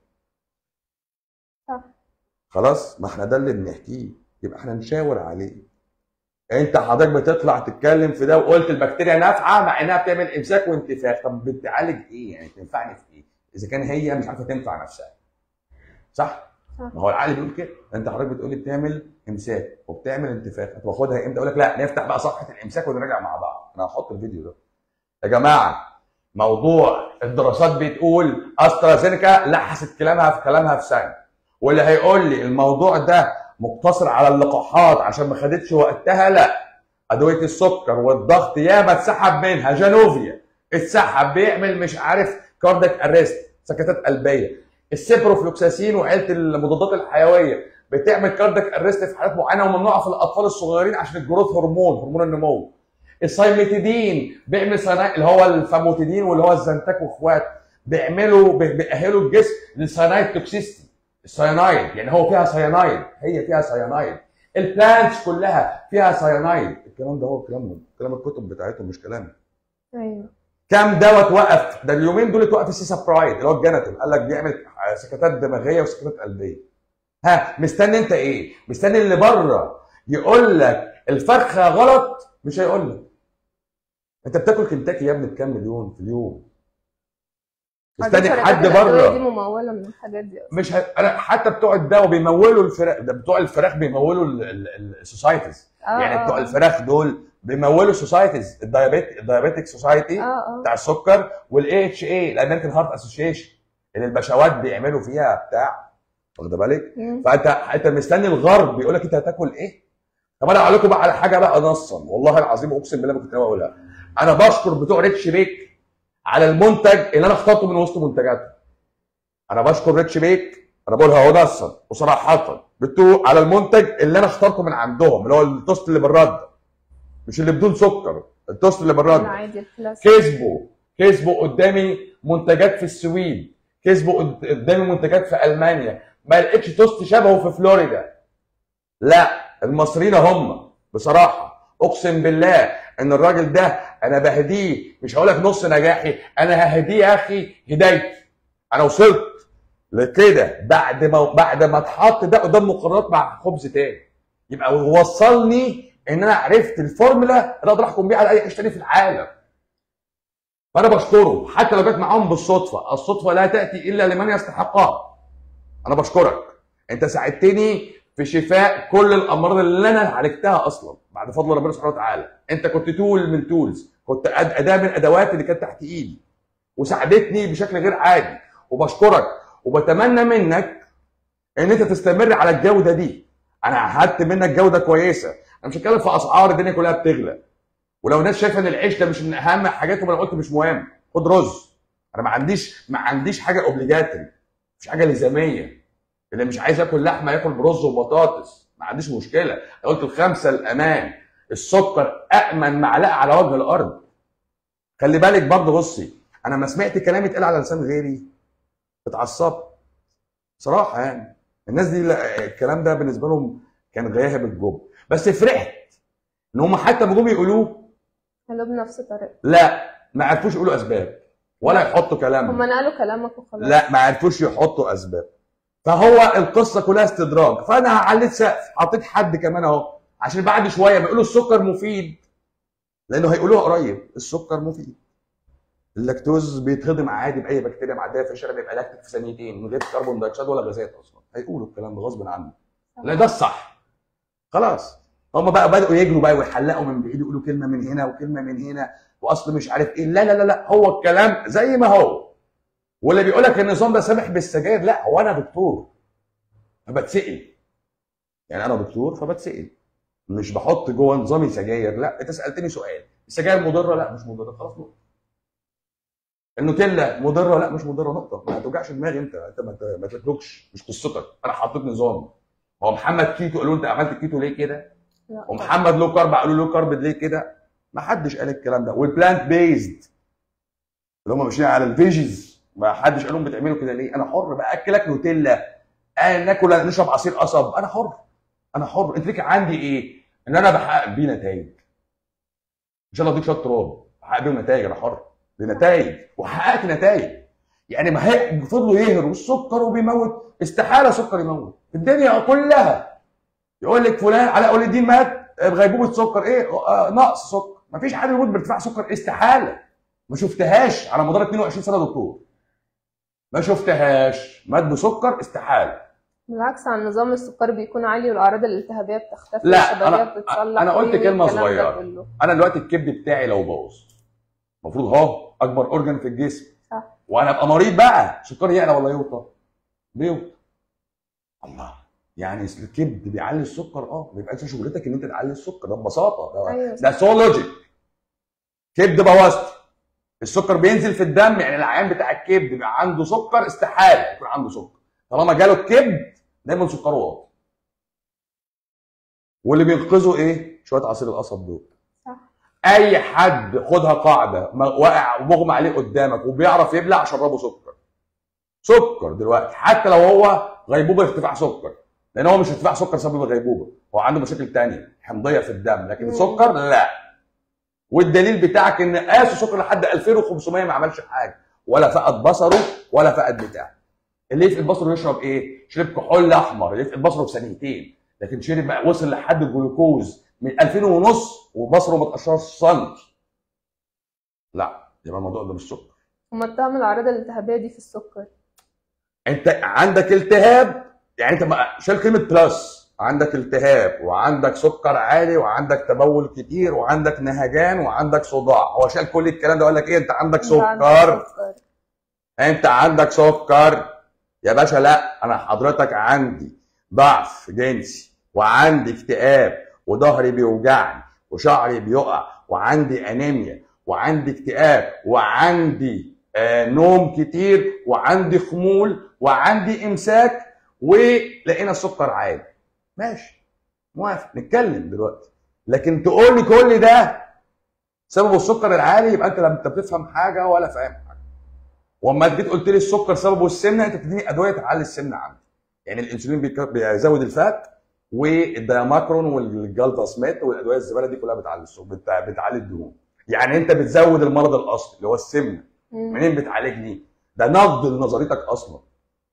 صح. خلاص ما احنا ده اللي بنحكيه يبقى احنا نشاور عليه انت حضرتك بتطلع تتكلم في ده وقلت البكتيريا نافعه مع انها بتعمل امساك وانتفاخ طب بتعالج ايه يعني تنفعني في ايه اذا كان هي مش عارفه تنفع نفسها صح صح. ما هو العقل بيقول كده انت حضرتك بتقولي بتعمل امساك وبتعمل انتفاخ طب واخدها امتى اقول لك لا نفتح بقى صفحه الامساك ونراجع مع بعض انا هحط الفيديو ده يا جماعه موضوع الدراسات بتقول استرازينيكا لحست كلامها في كلامها في سنه واللي هيقول لي الموضوع ده مقتصر على اللقاحات عشان ما خدتش وقتها لا ادويه السكر والضغط ياما اتسحب منها جانوفيا اتسحب بيعمل مش عارف كاردك اريست سكتات قلبيه السيبروفلوكساسين وعيله المضادات الحيويه بتعمل كاردك اريست في حالات معينه وممنوعه في الاطفال الصغيرين عشان الجروث هرمون هرمون النمو السايميتيدين بيعمل صناعي اللي هو الفاموتيدين واللي هو الزنتاك واخوات بيعملوا بي- بيأهلوا الجسم للساينايد توكسيستي الساينايد يعني هو فيها ساينايد هي فيها ساينايد البلانتس كلها فيها ساينايد الكلام ده هو كلامهم كلام الكتب بتاعتهم مش كلامي ايوه كام دواء توقف ده اليومين دول توقف السيسا برايد اللي هو الجنتل قال لك بيعمل سكتات دماغيه وسكتات قلبيه ها مستني انت ايه مستني اللي بره يقول لك الفرخه غلط مش هيقول لك انت بتاكل كنتاكي يا ابني بكام مليون في اليوم مستني شركات حد الأدوية دي بره ممولة من الحاجات دي أصلا مش ه... انا حتى بتوع الدواء بيمولوا الفراخ ده بتوع الفراخ بيمولوا السوسايتيز آه يعني آه بتوع آه. الفراخ دول بيمولوا سوسايتيز الدايابيت الدايابيتك سوسايتي اه اه بتاع السكر والاي اتش اي الامريكان هارت اسوشيشن اللي البشوات بيعملوا فيها بتاع واخد بالك مم. فانت انت مستني الغرب بيقول لك انت هتاكل ايه طب انا اقول لكم بقى على حاجه بقى نصا والله العظيم اقسم بالله ما كنت ناوي اقولها انا بشكر بتوع ريتش بيك على المنتج اللي انا اخترته من وسط منتجاتهم انا بشكر ريتش بيك انا بقولها اهو نصا وصراحه بتوع على المنتج اللي انا اخترته من عندهم اللي هو التوست اللي بالرد مش اللي بدون سكر التوست اللي بالرد العادي الكلاسيك كسبوا كسبوا قدامي منتجات في السويد كسبوا قد- قدامي منتجات في المانيا ما لقيتش توست شبهه في فلوريدا لا المصريين هم بصراحه اقسم بالله ان الراجل ده انا بهديه مش هقول لك نص نجاحي انا ههديه يا اخي هدايتي انا وصلت لكده بعد ما بعد ما اتحط ده قدام مقررات مع خبز تاني يبقى وصلني ان انا عرفت الفورمولا اللي اقدر احكم بيها على اي عيش تاني في العالم فانا بشكره حتى لو جت معاهم بالصدفه الصدفه لا تاتي الا لمن يستحقها انا بشكرك انت ساعدتني في شفاء كل الامراض اللي انا عالجتها اصلا بعد فضل ربنا سبحانه وتعالى انت كنت تول من تولز كنت أد- اداه من ادوات اللي كانت تحت ايدي وساعدتني بشكل غير عادي وبشكرك وبتمنى منك ان انت تستمر على الجوده دي انا عهدت منك جوده كويسه انا مش هتكلم في اسعار الدنيا كلها بتغلى ولو الناس شايفه ان العيش ده مش من اهم حاجاتهم انا قلت مش مهم خد رز انا ما عنديش ما عنديش حاجه اوبليجاتري مش حاجه لزاميه اللي مش عايز ياكل لحمه ياكل برز وبطاطس ما عنديش مشكله أنا قلت الخمسه الامان السكر امن معلقه على وجه الارض خلي بالك برضه بصي انا ما سمعت كلام اتقال على لسان غيري اتعصبت صراحه يعني الناس دي لا الكلام ده بالنسبه لهم كان غياهب الجب بس فرحت ان هم حتى ما جم يقولوه قالوا بنفس الطريقة لا ما عرفوش يقولوا اسباب ولا يحطوا كلام هما نقلوا كلامك وخلاص لا ما عرفوش يحطوا اسباب فهو القصه كلها استدراج فانا عليت سقف حطيت حد كمان اهو عشان بعد شويه بيقولوا السكر مفيد لانه هيقولوها قريب السكر مفيد اللاكتوز بيتهضم عادي باي بكتيريا معديه في الشارع بيبقى لاكتيك في ثانيتين من غير كربون دايوكسيد ولا غازات اصلا هيقولوا الكلام ده غصب عنه لا ده الصح خلاص هم بقى بداوا يجروا بقى ويحلقوا من بعيد يقولوا كلمه من هنا وكلمه من هنا واصل مش عارف ايه لا لا لا لا هو الكلام زي ما هو واللي بيقول لك النظام ده سامح بالسجاير لا هو انا دكتور فبتسال يعني انا دكتور فبتسال مش بحط جوه نظامي سجاير لا انت سالتني سؤال السجاير مضره لا مش مضره خلاص نقطه النوتيلا مضره لا مش مضره نقطه ما توجعش دماغي انت انت ما ت- ما تتركش مش قصتك انا حطيت نظام هو محمد كيتو قالوا له انت عملت كيتو ليه كده لا. ومحمد لو كارب قالوا له كارب ليه كده ما حدش قال الكلام ده والبلانت بيزد اللي هم ماشيين على الفيجيز ما حدش قال لهم بتعملوا كده ليه انا حر باكلك نوتيلا آه ناكل نشرب عصير قصب انا حر انا حر انت ليك عندي ايه ان انا بحقق بيه نتائج ان شاء الله اديك شويه تراب بحقق بيهم نتائج انا حر دي نتائج وحققت نتائج يعني ما هي فضلوا يهروا السكر وبيموت استحاله سكر يموت الدنيا كلها يقول لك فلان علاء ولي الدين مات بغيبوبه سكر ايه آه، نقص سكر ما فيش حد يموت بارتفاع سكر استحاله ما شفتهاش على مدار 22 سنه دكتور ما شفتهاش مات بسكر استحاله بالعكس عن نظام السكر بيكون عالي والاعراض الالتهابيه بتختفي لا، والشبابيه أنا- بتتصلح أنا قلت وي- وي كلمة الكلام ده صغيرة. كله. انا دلوقتي الكبد بتاعي لو باظ المفروض اهو اكبر اورجن في الجسم صح. وانا ابقى مريض بقى سكري يعلى ولا يوطى بيوطى الله يعني أصل الكبد بيعلي السكر اه ما يبقاش شغلتك ان انت تعلي السكر ده ببساطه ده, أيوة ده سو لوجيك كبد بوظت السكر بينزل في الدم يعني العيان بتاع الكبد بيبقى عنده سكر استحاله يكون عنده سكر طالما جاله الكبد دايما سكره واطي واللي بينقذه ايه؟ شويه عصير القصب دول صح اي حد خدها قاعده ما- واقع ومغمى عليه قدامك وبيعرف يبلع شربه سكر سكر دلوقتي حتى لو هو غيبوبه ارتفاع سكر لان هو مش ارتفاع سكر سبب الغيبوبه هو عنده مشاكل تانية حمضيه في الدم لكن مم. سكر لا والدليل بتاعك ان قاسوا سكر لحد 2500 ما عملش حاجه ولا فقد بصره ولا فقد بتاع اللي يفقد بصره يشرب ايه؟ شرب كحول احمر اللي يفقد بصره في ثانيتين لكن شرب بقى وصل لحد الجلوكوز من 2000 ونص وبصره ما اتقشرش سنتي لا يبقى الموضوع ده مش سكر هما اتهموا الاعراض الالتهابيه دي في السكر انت عندك التهاب يعني انت بقى شال كلمه بلس عندك التهاب وعندك سكر عالي وعندك تبول كتير وعندك نهجان وعندك صداع هو شال كل الكلام ده وقال لك ايه انت عندك أنت عندك سكر سكر. انت عندك سكر يا باشا لا انا حضرتك عندي ضعف جنسي وعندي اكتئاب وظهري بيوجعني وشعري بيقع وعندي انيميا وعندي اكتئاب وعندي آه نوم كتير وعندي خمول وعندي امساك ولقينا السكر عالي ماشي موافق نتكلم دلوقتي لكن تقول لي كل ده سبب السكر العالي يبقى انت لا انت بتفهم حاجه ولا فاهم حاجه واما جيت قلت لي السكر سببه السمنه انت بتديني ادويه تعلي السمنه عندي يعني الانسولين بيك- بيزود الفات والدياماكرون والجلطاسميت والادويه الزباله دي كلها بتعلي السكر بتع- بتعلي الدهون يعني انت بتزود المرض الاصلي اللي هو السمنه مم. منين بتعالجني ده نقد لنظريتك اصلا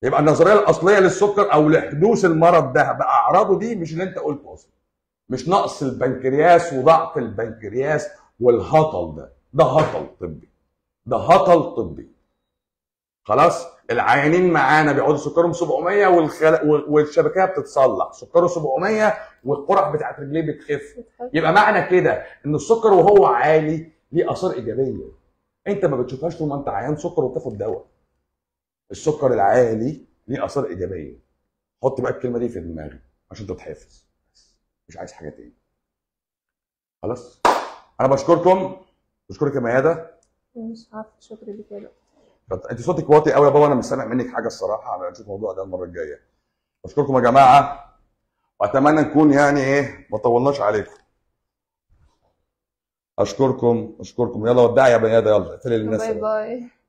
يبقى النظريه الاصليه للسكر او لحدوث المرض ده باعراضه دي مش اللي انت قلته اصلا مش نقص البنكرياس وضعف البنكرياس والهطل ده ده هطل طبي ده هطل طبي خلاص العيانين معانا بيقعدوا سكرهم 700 والخل... وال- والشبكيه بتتصلح سكره 700 والقرح بتاعت رجليه بتخف يبقى معنى كده ان السكر وهو عالي ليه اثار ايجابيه انت ما بتشوفهاش طول ما انت عيان سكر وبتاخد دواء السكر العالي ليه اثار ايجابيه حط بقى الكلمه دي في دماغك عشان تتحفظ مش عايز حاجه تاني خلاص انا بشكركم بشكرك يا ميادة مش عارفه شكرا لك يا دكتور كنت- انت صوتك واطي قوي يا بابا انا مش سامع منك حاجه الصراحه انا نشوف الموضوع ده المره الجايه بشكركم يا جماعه واتمنى نكون يعني ايه ما طولناش عليكم اشكركم اشكركم يلا وداع يا بني ادم يلا اقفلي للناس باي باي